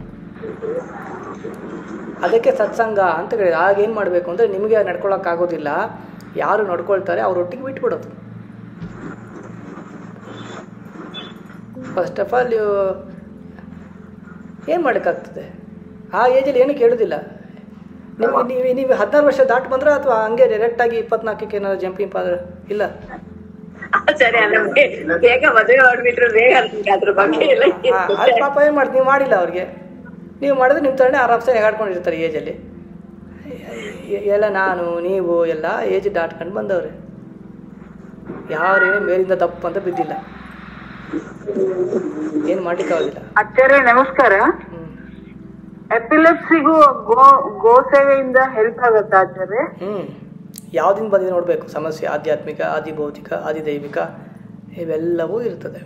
ಅದಕ್ಕೆ ಸತ್ಸಂಗ ಅಂತ ಹೇಳಿ ಆಗೇನು ಮಾಡಬೇಕು ಅಂದರೆ ನಿಮಗೆ ನಡ್ಕೊಳಕ್ಕಾಗೋದಿಲ್ಲ ಯಾರು ನಡ್ಕೊಳ್ತಾರೆ ಅವರೊಟ್ಟಿಗೆ ಬಿಟ್ಬಿಡೋದು ಫಸ್ಟ್ ಆಫ್ ಆಲ್ ನೀವು ಏನು ಮಾಡೋಕ್ಕಾಗ್ತದೆ ಆ ಏಜಲ್ಲಿ ಏನು ಕೇಳೋದಿಲ್ಲ ನಿಮಗೆ ನೀವು ನೀವು ಹದಿನಾರು ವರ್ಷ ದಾಟ್ ಬಂದ್ರೆ ಅಥವಾ ಹಂಗೆ ಡೈರೆಕ್ಟಾಗಿ ಇಪ್ಪತ್ನಾಲ್ಕಕ್ಕೆ ಏನಾದ್ರು ಜಂಪಿಂಗ್ ಪಾದ್ರ ಇಲ್ಲ
ಆಚಾರ್ಯ ನಮ್ಗೆ ಬೇಗ ಮದುವೆ ಮಾಡ್ಬಿಟ್ರು ಬೇಗ ನಮ್ಗೆ ಅದ್ರ ಬಗ್ಗೆ ಎಲ್ಲ
ಆ, ಅದು ಪಾಪ ಏನು ಮಾಡಿ ನೀವು ಮಾಡಿಲ್ಲ ಅವ್ರಿಗೆ ನೀವು ಮಾಡಿದ್ರೆ ನಿಮ್ಮ ತರನೇ ಆರಾಮ್ಸೆ ಹೇಗಾಡ್ಕೊಂಡಿರ್ತಾರೆ ಏಜಲ್ಲಿ ಎ- ಎಲ್ಲ ನಾನು ನೀವು ಎಲ್ಲ ಏಜ್ ದಾಟ್ಕೊಂಡು ಬಂದವ್ರೆ ಯಾರೇನು ಮೇಲಿಂದ ತಪ್ಪು ಅಂತ ಬಿದ್ದಿಲ್ಲ ಏನು ಮಾಡ್ಲಿಕ್ಕಾಗೋದಿಲ್ಲ
ಆಚಾರ್ಯ ನಮಸ್ಕಾರ
ಹ್ಞೂ
ಎಪಿಲೆಪ್ಸಿಗೂ ಗೋ ಗೋ ಸೇವೆಯಿಂದ ಹೆಲ್ಪ್ ಆಗುತ್ತಾ ಆಚಾರ್ಯ
ಹ್ಞೂ ಯಾವುದಿಂದ ಬಂದಿದೆ ನೋಡಬೇಕು ಸಮಸ್ಯೆ ಆಧ್ಯಾತ್ಮಿಕ ಆದಿಭೌತಿಕ ಆದಿದೈವಿಕ ಇವೆಲ್ಲವೂ ಇರ್ತದೆ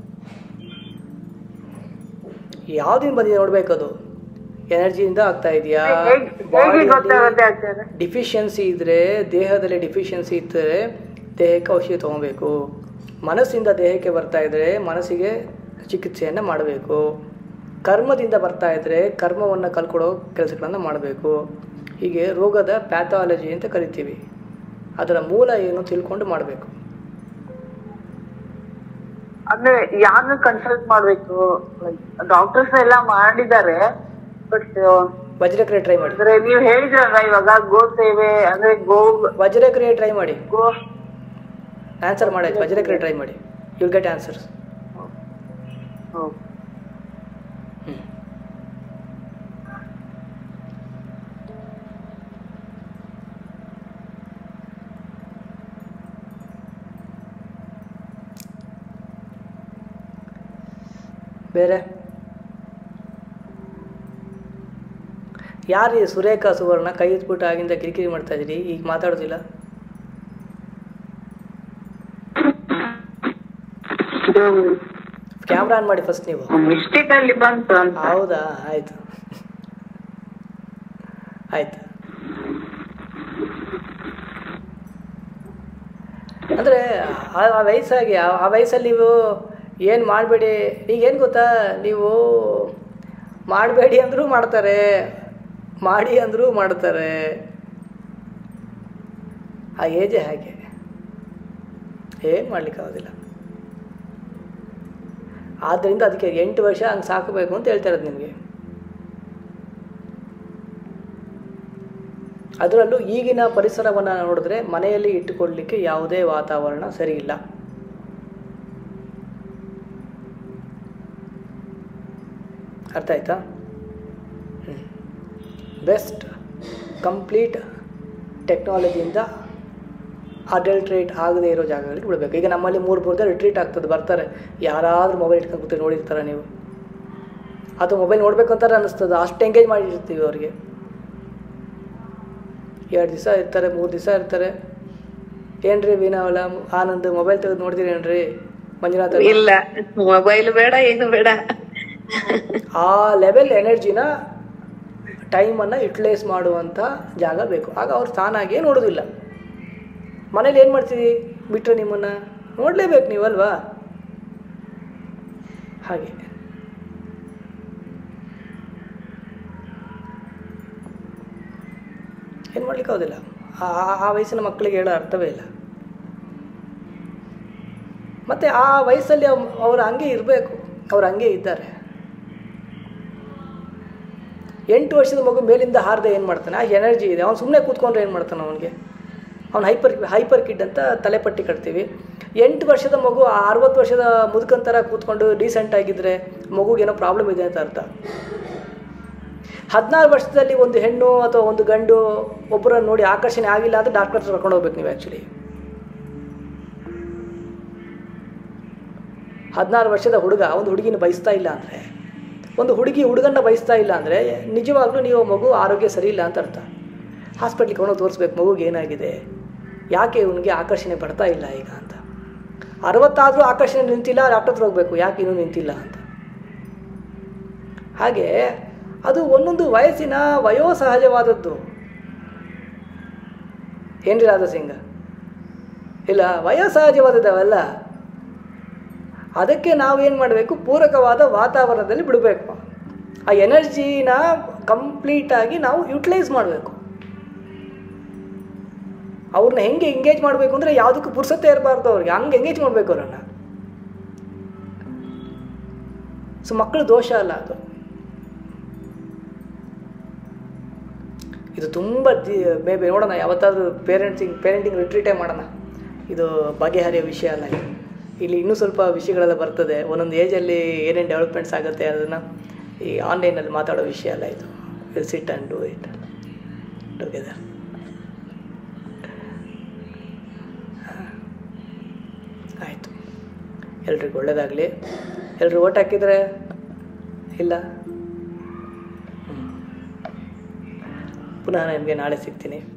ಯಾವುದಿಂದ ಬಂದಿದೆ ನೋಡ್ಬೇಕು ಅದು ಎನರ್ಜಿಯಿಂದ ಆಗ್ತಾ ಇದೆಯಾ
ಹೇಗ್- ಹೇಗೆ ಗೊತ್ತಾಗುತ್ತೆ ಆಚಾರ್ಯ
ಡಿಫಿಷಿಯನ್ಸಿ ಇದ್ದರೆ ದೇಹದಲ್ಲಿ ಡಿಫಿಷಿಯನ್ಸಿ ಇದ್ದರೆ ದೇಹಕ್ಕೆ ಔಷಧಿ ತೊಗೊಬೇಕು ಮನಸ್ಸಿಂದ ದೇಹಕ್ಕೆ ಬರ್ತಾ ಇದ್ದರೆ ಮನಸ್ಸಿಗೆ ಚಿಕಿತ್ಸೆಯನ್ನು ಮಾಡಬೇಕು ಕರ್ಮದಿಂದ ಬರ್ತಾ ಇದ್ದರೆ ಕರ್ಮವನ್ನು ಕಲ್ಕೊಡೋ ಕೆಲಸಗಳನ್ನು ಮಾಡಬೇಕು ಹೀಗೆ ರೋಗದ ಪ್ಯಾಥಾಲಜಿ ಅಂತ ಕರಿತೀವಿ ಅದರ ಮೂಲ ಏನು ತಿಳ್ಕೊಂಡು ಮಾಡಬೇಕು
ಅಂದ್ರೆ ಯಾರನ್ನ ಕನ್ಸಲ್ಟ್ ಮಾಡ್ಬೇಕು ಡಾಕ್ಟರ್ಸ್ ಎಲ್ಲ ಮಾಡಿದ್ದಾರೆ ಬಟ್
ವಜ್ರಕ್ರಿಯೆ ಟ್ರೈ ಮಾಡಿ
ಅಂದ್ರೆ ನೀವ್ ಹೇಳಿದ್ರಲ್ಲ ಇವಾಗ ಗೋ ಸೇವೆ ಅಂದ್ರೆ ಗೋ
ವಜ್ರಕ್ರಿಯೆ ಟ್ರೈ ಮಾಡಿ
ಗೋ
ಆನ್ಸರ್ ಮಾಡಾಯ್ತು ವಜ್ರಕ್ರಿಯೆ ಟ್ರೈ ಮಾಡಿ ಯುಲ್ ಗೆಟ್ ಆನ್ಸರ್ಸ್
ಹ್ಮ್.
ಬೇರೆ ಯಾರು ಈ ಸುರೇಖಾ ಸುವರ್ಣ ಕೈ ಎತ್ಬಿಟ್ಟು ಆಗಿಂದ ಕಿರಿಕಿರಿ ಮಾಡ್ತಾ ಇದ್ದೀರಿ ಈಗ ಮಾತಾಡೋದಿಲ್ಲ
ಇದು
ಕ್ಯಾಮ್ರಾ ಆನ್ ಮಾಡಿ ಫಸ್ಟ್ ನೀವು
ಮಿಸ್ಟೇಕ್ ಅಲ್ಲಿ ಬಂತು ಅಂತ
ಹೌದಾ ಆಯ್ತು ಆಯ್ತು ಅಂದರೆ ಆ ಆ ವಯಸ್ಸಾಗಿ ಆ ಆ ವಯಸ್ಸಲ್ಲಿ ನೀವು ಏನು ಮಾಡಬೇಡಿ ಈಗೇನು ಗೊತ್ತಾ ನೀವು ಮಾಡಬೇಡಿ ಅಂದರೂ ಮಾಡ್ತಾರೆ ಮಾಡಿ ಅಂದರೂ ಮಾಡ್ತಾರೆ ಆ ಏಜೇ ಹಾಗೆ ಏನು ಮಾಡ್ಲಿಕ್ಕಾಗೋದಿಲ್ಲ ಆದ್ದರಿಂದ ಅದಕ್ಕೆ ಎಂಟು ವರ್ಷ ಹಂಗೆ ಸಾಕಬೇಕು ಅಂತ ಹೇಳ್ತಾ ಇರೋದು ನಿಮಗೆ ಅದರಲ್ಲೂ ಈಗಿನ ಪರಿಸರವನ್ನು ನೋಡಿದ್ರೆ ಮನೆಯಲ್ಲಿ ಇಟ್ಟುಕೊಳ್ಳಲಿಕ್ಕೆ ಯಾವುದೇ ವಾತಾವರಣ ಸರಿ ಇಲ್ಲ ಅರ್ಥ ಆಯ್ತಾ ಬೆಸ್ಟ್ ಕಂಪ್ಲೀಟ್ ಟೆಕ್ನಾಲಜಿಯಿಂದ ಅಡಲ್ಟ್ರೇಟ್ ಆಗದೇ ಇರೋ ಜಾಗಗಳಿಗೆ ಬಿಡಬೇಕು ಈಗ ನಮ್ಮಲ್ಲಿ ಮೂರು ಮೂರ್ದ ರಿಟ್ರೀಟ್ ಆಗ್ತದೆ ಬರ್ತಾರೆ ಯಾರಾದರೂ ಮೊಬೈಲ್ ಇಟ್ಕೊಂಡು ಕೂತ್ಕೊಂಡು ನೋಡಿರ್ತಾರೆ ನೀವು ಅದು ಮೊಬೈಲ್ ನೋಡ್ಬೇಕು ಅಂತಾರೆ ಅನ್ನಿಸ್ತದೆ ಅಷ್ಟು ಎಂಗೇಜ್ ಮಾಡಿರ್ತೀವಿ ಅವರಿಗೆ ಎರಡು ದಿವಸ ಇರ್ತಾರೆ ಮೂರು ದಿವಸ ಇರ್ತಾರೆ ಏನ್ರಿ ವೀಣಾವಲ ಆನಂದ್ ಮೊಬೈಲ್ ತೆಗೆದು ನೋಡ್ತೀರೇನ್ರಿ ಮಂಜುನಾಥ್ ಅವ್ರೆ?
ಇಲ್ಲ ಮೊಬೈಲ್ ಬೇಡ ಏನು ಬೇಡ
ಆ ಲೆವೆಲ್ ಎನರ್ಜಿನ ಟೈಮನ್ನು ಯುಟಿಲೈಸ್ ಮಾಡುವಂಥ ಜಾಗ ಬೇಕು ಆಗ ಅವ್ರು ತಾನಾಗಿಯೇ ನೋಡೋದಿಲ್ಲ ಮನೇಲಿ ಏನು ಮಾಡ್ತೀವಿ ಬಿಟ್ಟರೆ ನಿಮ್ಮನ್ನು ನೋಡಲೇಬೇಕು ನೀವಲ್ವಾ ಹಾಗೆ ಏನು ಮಾಡ್ಲಿಕ್ಕಾಗೋದಿಲ್ಲ ಆ ಆ- ಆ ವಯಸ್ಸಿನ ಮಕ್ಕಳಿಗೆ ಹೇಳೋ ಅರ್ಥವೇ ಇಲ್ಲ ಮತ್ತು ಆ ವಯಸ್ಸಲ್ಲಿ ಅವ್- ಅವ್ರು ಹಂಗೆ ಇರಬೇಕು ಅವ್ರು ಹಂಗೆ ಇದ್ದಾರೆ ಎಂಟು ವರ್ಷದ ಮಗು ಮೇಲಿಂದ ಹಾರದೆ ಏನು ಮಾಡ್ತಾನೆ ಆ ಎನರ್ಜಿ ಇದೆ ಅವ್ನು ಸುಮ್ಮನೆ ಕೂತ್ಕೊಂಡ್ರೆ ಏನು ಮಾಡ್ತಾನೆ ಅವನಿಗೆ ಅವ್ನು ಹೈಪರ್ ಹೈಪರ್ ಕಿಡ್ ಅಂತ ತಲೆಪಟ್ಟಿ ಕಟ್ತೀವಿ ಎಂಟು ವರ್ಷದ ಮಗು ಆ ಅರವತ್ತು ವರ್ಷದ ಮುದುಕನ್ ಥರ ಕೂತ್ಕೊಂಡು ಡೀಸೆಂಟ್ ಆಗಿದ್ದರೆ ಮಗುಗೇನೋ ಪ್ರಾಬ್ಲಮ್ ಇದೆ ಅಂತ ಅರ್ಥ ಹದಿನಾರು ವರ್ಷದಲ್ಲಿ ಒಂದು ಹೆಣ್ಣು ಅಥವಾ ಒಂದು ಗಂಡು ಒಬ್ಬರನ್ನು ನೋಡಿ ಆಕರ್ಷಣೆ ಆಗಿಲ್ಲ ಅಂತ ಡಾಕ್ಟರ್ ಹತ್ರ ಕರ್ಕೊಂಡು ಹೋಗ್ಬೇಕು ನೀವು ಆ್ಯಕ್ಚುಲಿ ಹದಿನಾರು ವರ್ಷದ ಹುಡುಗ ಒಂದು ಹುಡುಗಿನ ಬಯಸ್ತಾ ಇಲ್ಲ ಅಂದರೆ ಒಂದು ಹುಡುಗಿ ಹುಡುಗನ್ನ ಬಯಸ್ತಾ ಇಲ್ಲ ಅಂದರೆ ನಿಜವಾಗ್ಲೂ ನೀವು ಮಗು ಆರೋಗ್ಯ ಸರಿ ಇಲ್ಲ ಅಂತ ಅರ್ಥ ಹಾಸ್ಪಿಟ್ಲಿಗೆ ಕೊಂಡು ತೋರಿಸ್ಬೇಕು ಮಗುಗೆ ಏನಾಗಿದೆ ಯಾಕೆ ಇವನಿಗೆ ಆಕರ್ಷಣೆ ಬರ್ತಾ ಇಲ್ಲ ಈಗ ಅಂತ ಅರವತ್ತಾದರೂ ಆಕರ್ಷಣೆ ನಿಂತಿಲ್ಲ ಡಾಕ್ಟರ್ ಹತ್ರ ಹೋಗ್ಬೇಕು ಯಾಕೆ ಇನ್ನೂ ನಿಂತಿಲ್ಲ ಅಂತ ಹಾಗೆ ಅದು ಒಂದೊಂದು ವಯಸ್ಸಿನ ವಯೋಸಹಜವಾದದ್ದು ಏನ್ರಿ ರಾಧಾ ಸಿಂಗ್ ಇಲ್ಲ ವಯೋಸಹಜವಾದದ್ದು ಅವೆಲ್ಲ ಅದಕ್ಕೆ ನಾವೇನು ಮಾಡಬೇಕು ಪೂರಕವಾದ ವಾತಾವರಣದಲ್ಲಿ ಬಿಡಬೇಕು ಆ ಎನರ್ಜಿನ ಕಂಪ್ಲೀಟಾಗಿ ನಾವು ಯುಟಿಲೈಸ್ ಮಾಡಬೇಕು ಅವ್ರನ್ನ ಹೆಂಗೆ ಎಂಗೇಜ್ ಮಾಡಬೇಕು ಅಂದರೆ ಯಾವುದಕ್ಕೂ ಪುರ್ಸತ್ತೆ ಇರಬಾರ್ದು ಅವ್ರಿಗೆ ಹಂಗೆ ಎಂಗೇಜ್ ಮಾಡಬೇಕು ಅವರನ್ನು ಸೊ ಮಕ್ಕಳು ದೋಷ ಅಲ್ಲ ಅದು ಇದು ತುಂಬ ಮೇ ಬಿ ನೋಡೋಣ ಯಾವತ್ತಾದರೂ ಪೇರೆಂಟ್ಸಿಂಗ್ ಪೇರೆಂಟಿಂಗ್ ರಿಟ್ರೀಟೇ ಮಾಡೋಣ ಇದು ಬಗೆಹರಿಯೋ ವಿಷಯ ಅಲ್ಲ ಇದು ಇಲ್ಲಿ ಇನ್ನೂ ಸ್ವಲ್ಪ ವಿಷಯಗಳೆಲ್ಲ ಬರ್ತದೆ ಒಂದೊಂದು ಏಜಲ್ಲಿ ಏನೇನು ಡೆವಲಪ್ಮೆಂಟ್ಸ್ ಆಗುತ್ತೆ ಅದನ್ನು ಈ ಆನ್ಲೈನಲ್ಲಿ ಮಾತಾಡೋ ವಿಷಯ ಅಲ್ಲ ಇದು will sit and do it together ಆಯಿತು ಎಲ್ರಿಗೂ ಒಳ್ಳೇದಾಗಲಿ ಎಲ್ರು ಓಟ್ ಹಾಕಿದರೆ ಇಲ್ಲ ಹ್ಮ್. ಪುನಃ ನಿಮಗೆ ನಾಳೆ ಸಿಗ್ತೀನಿ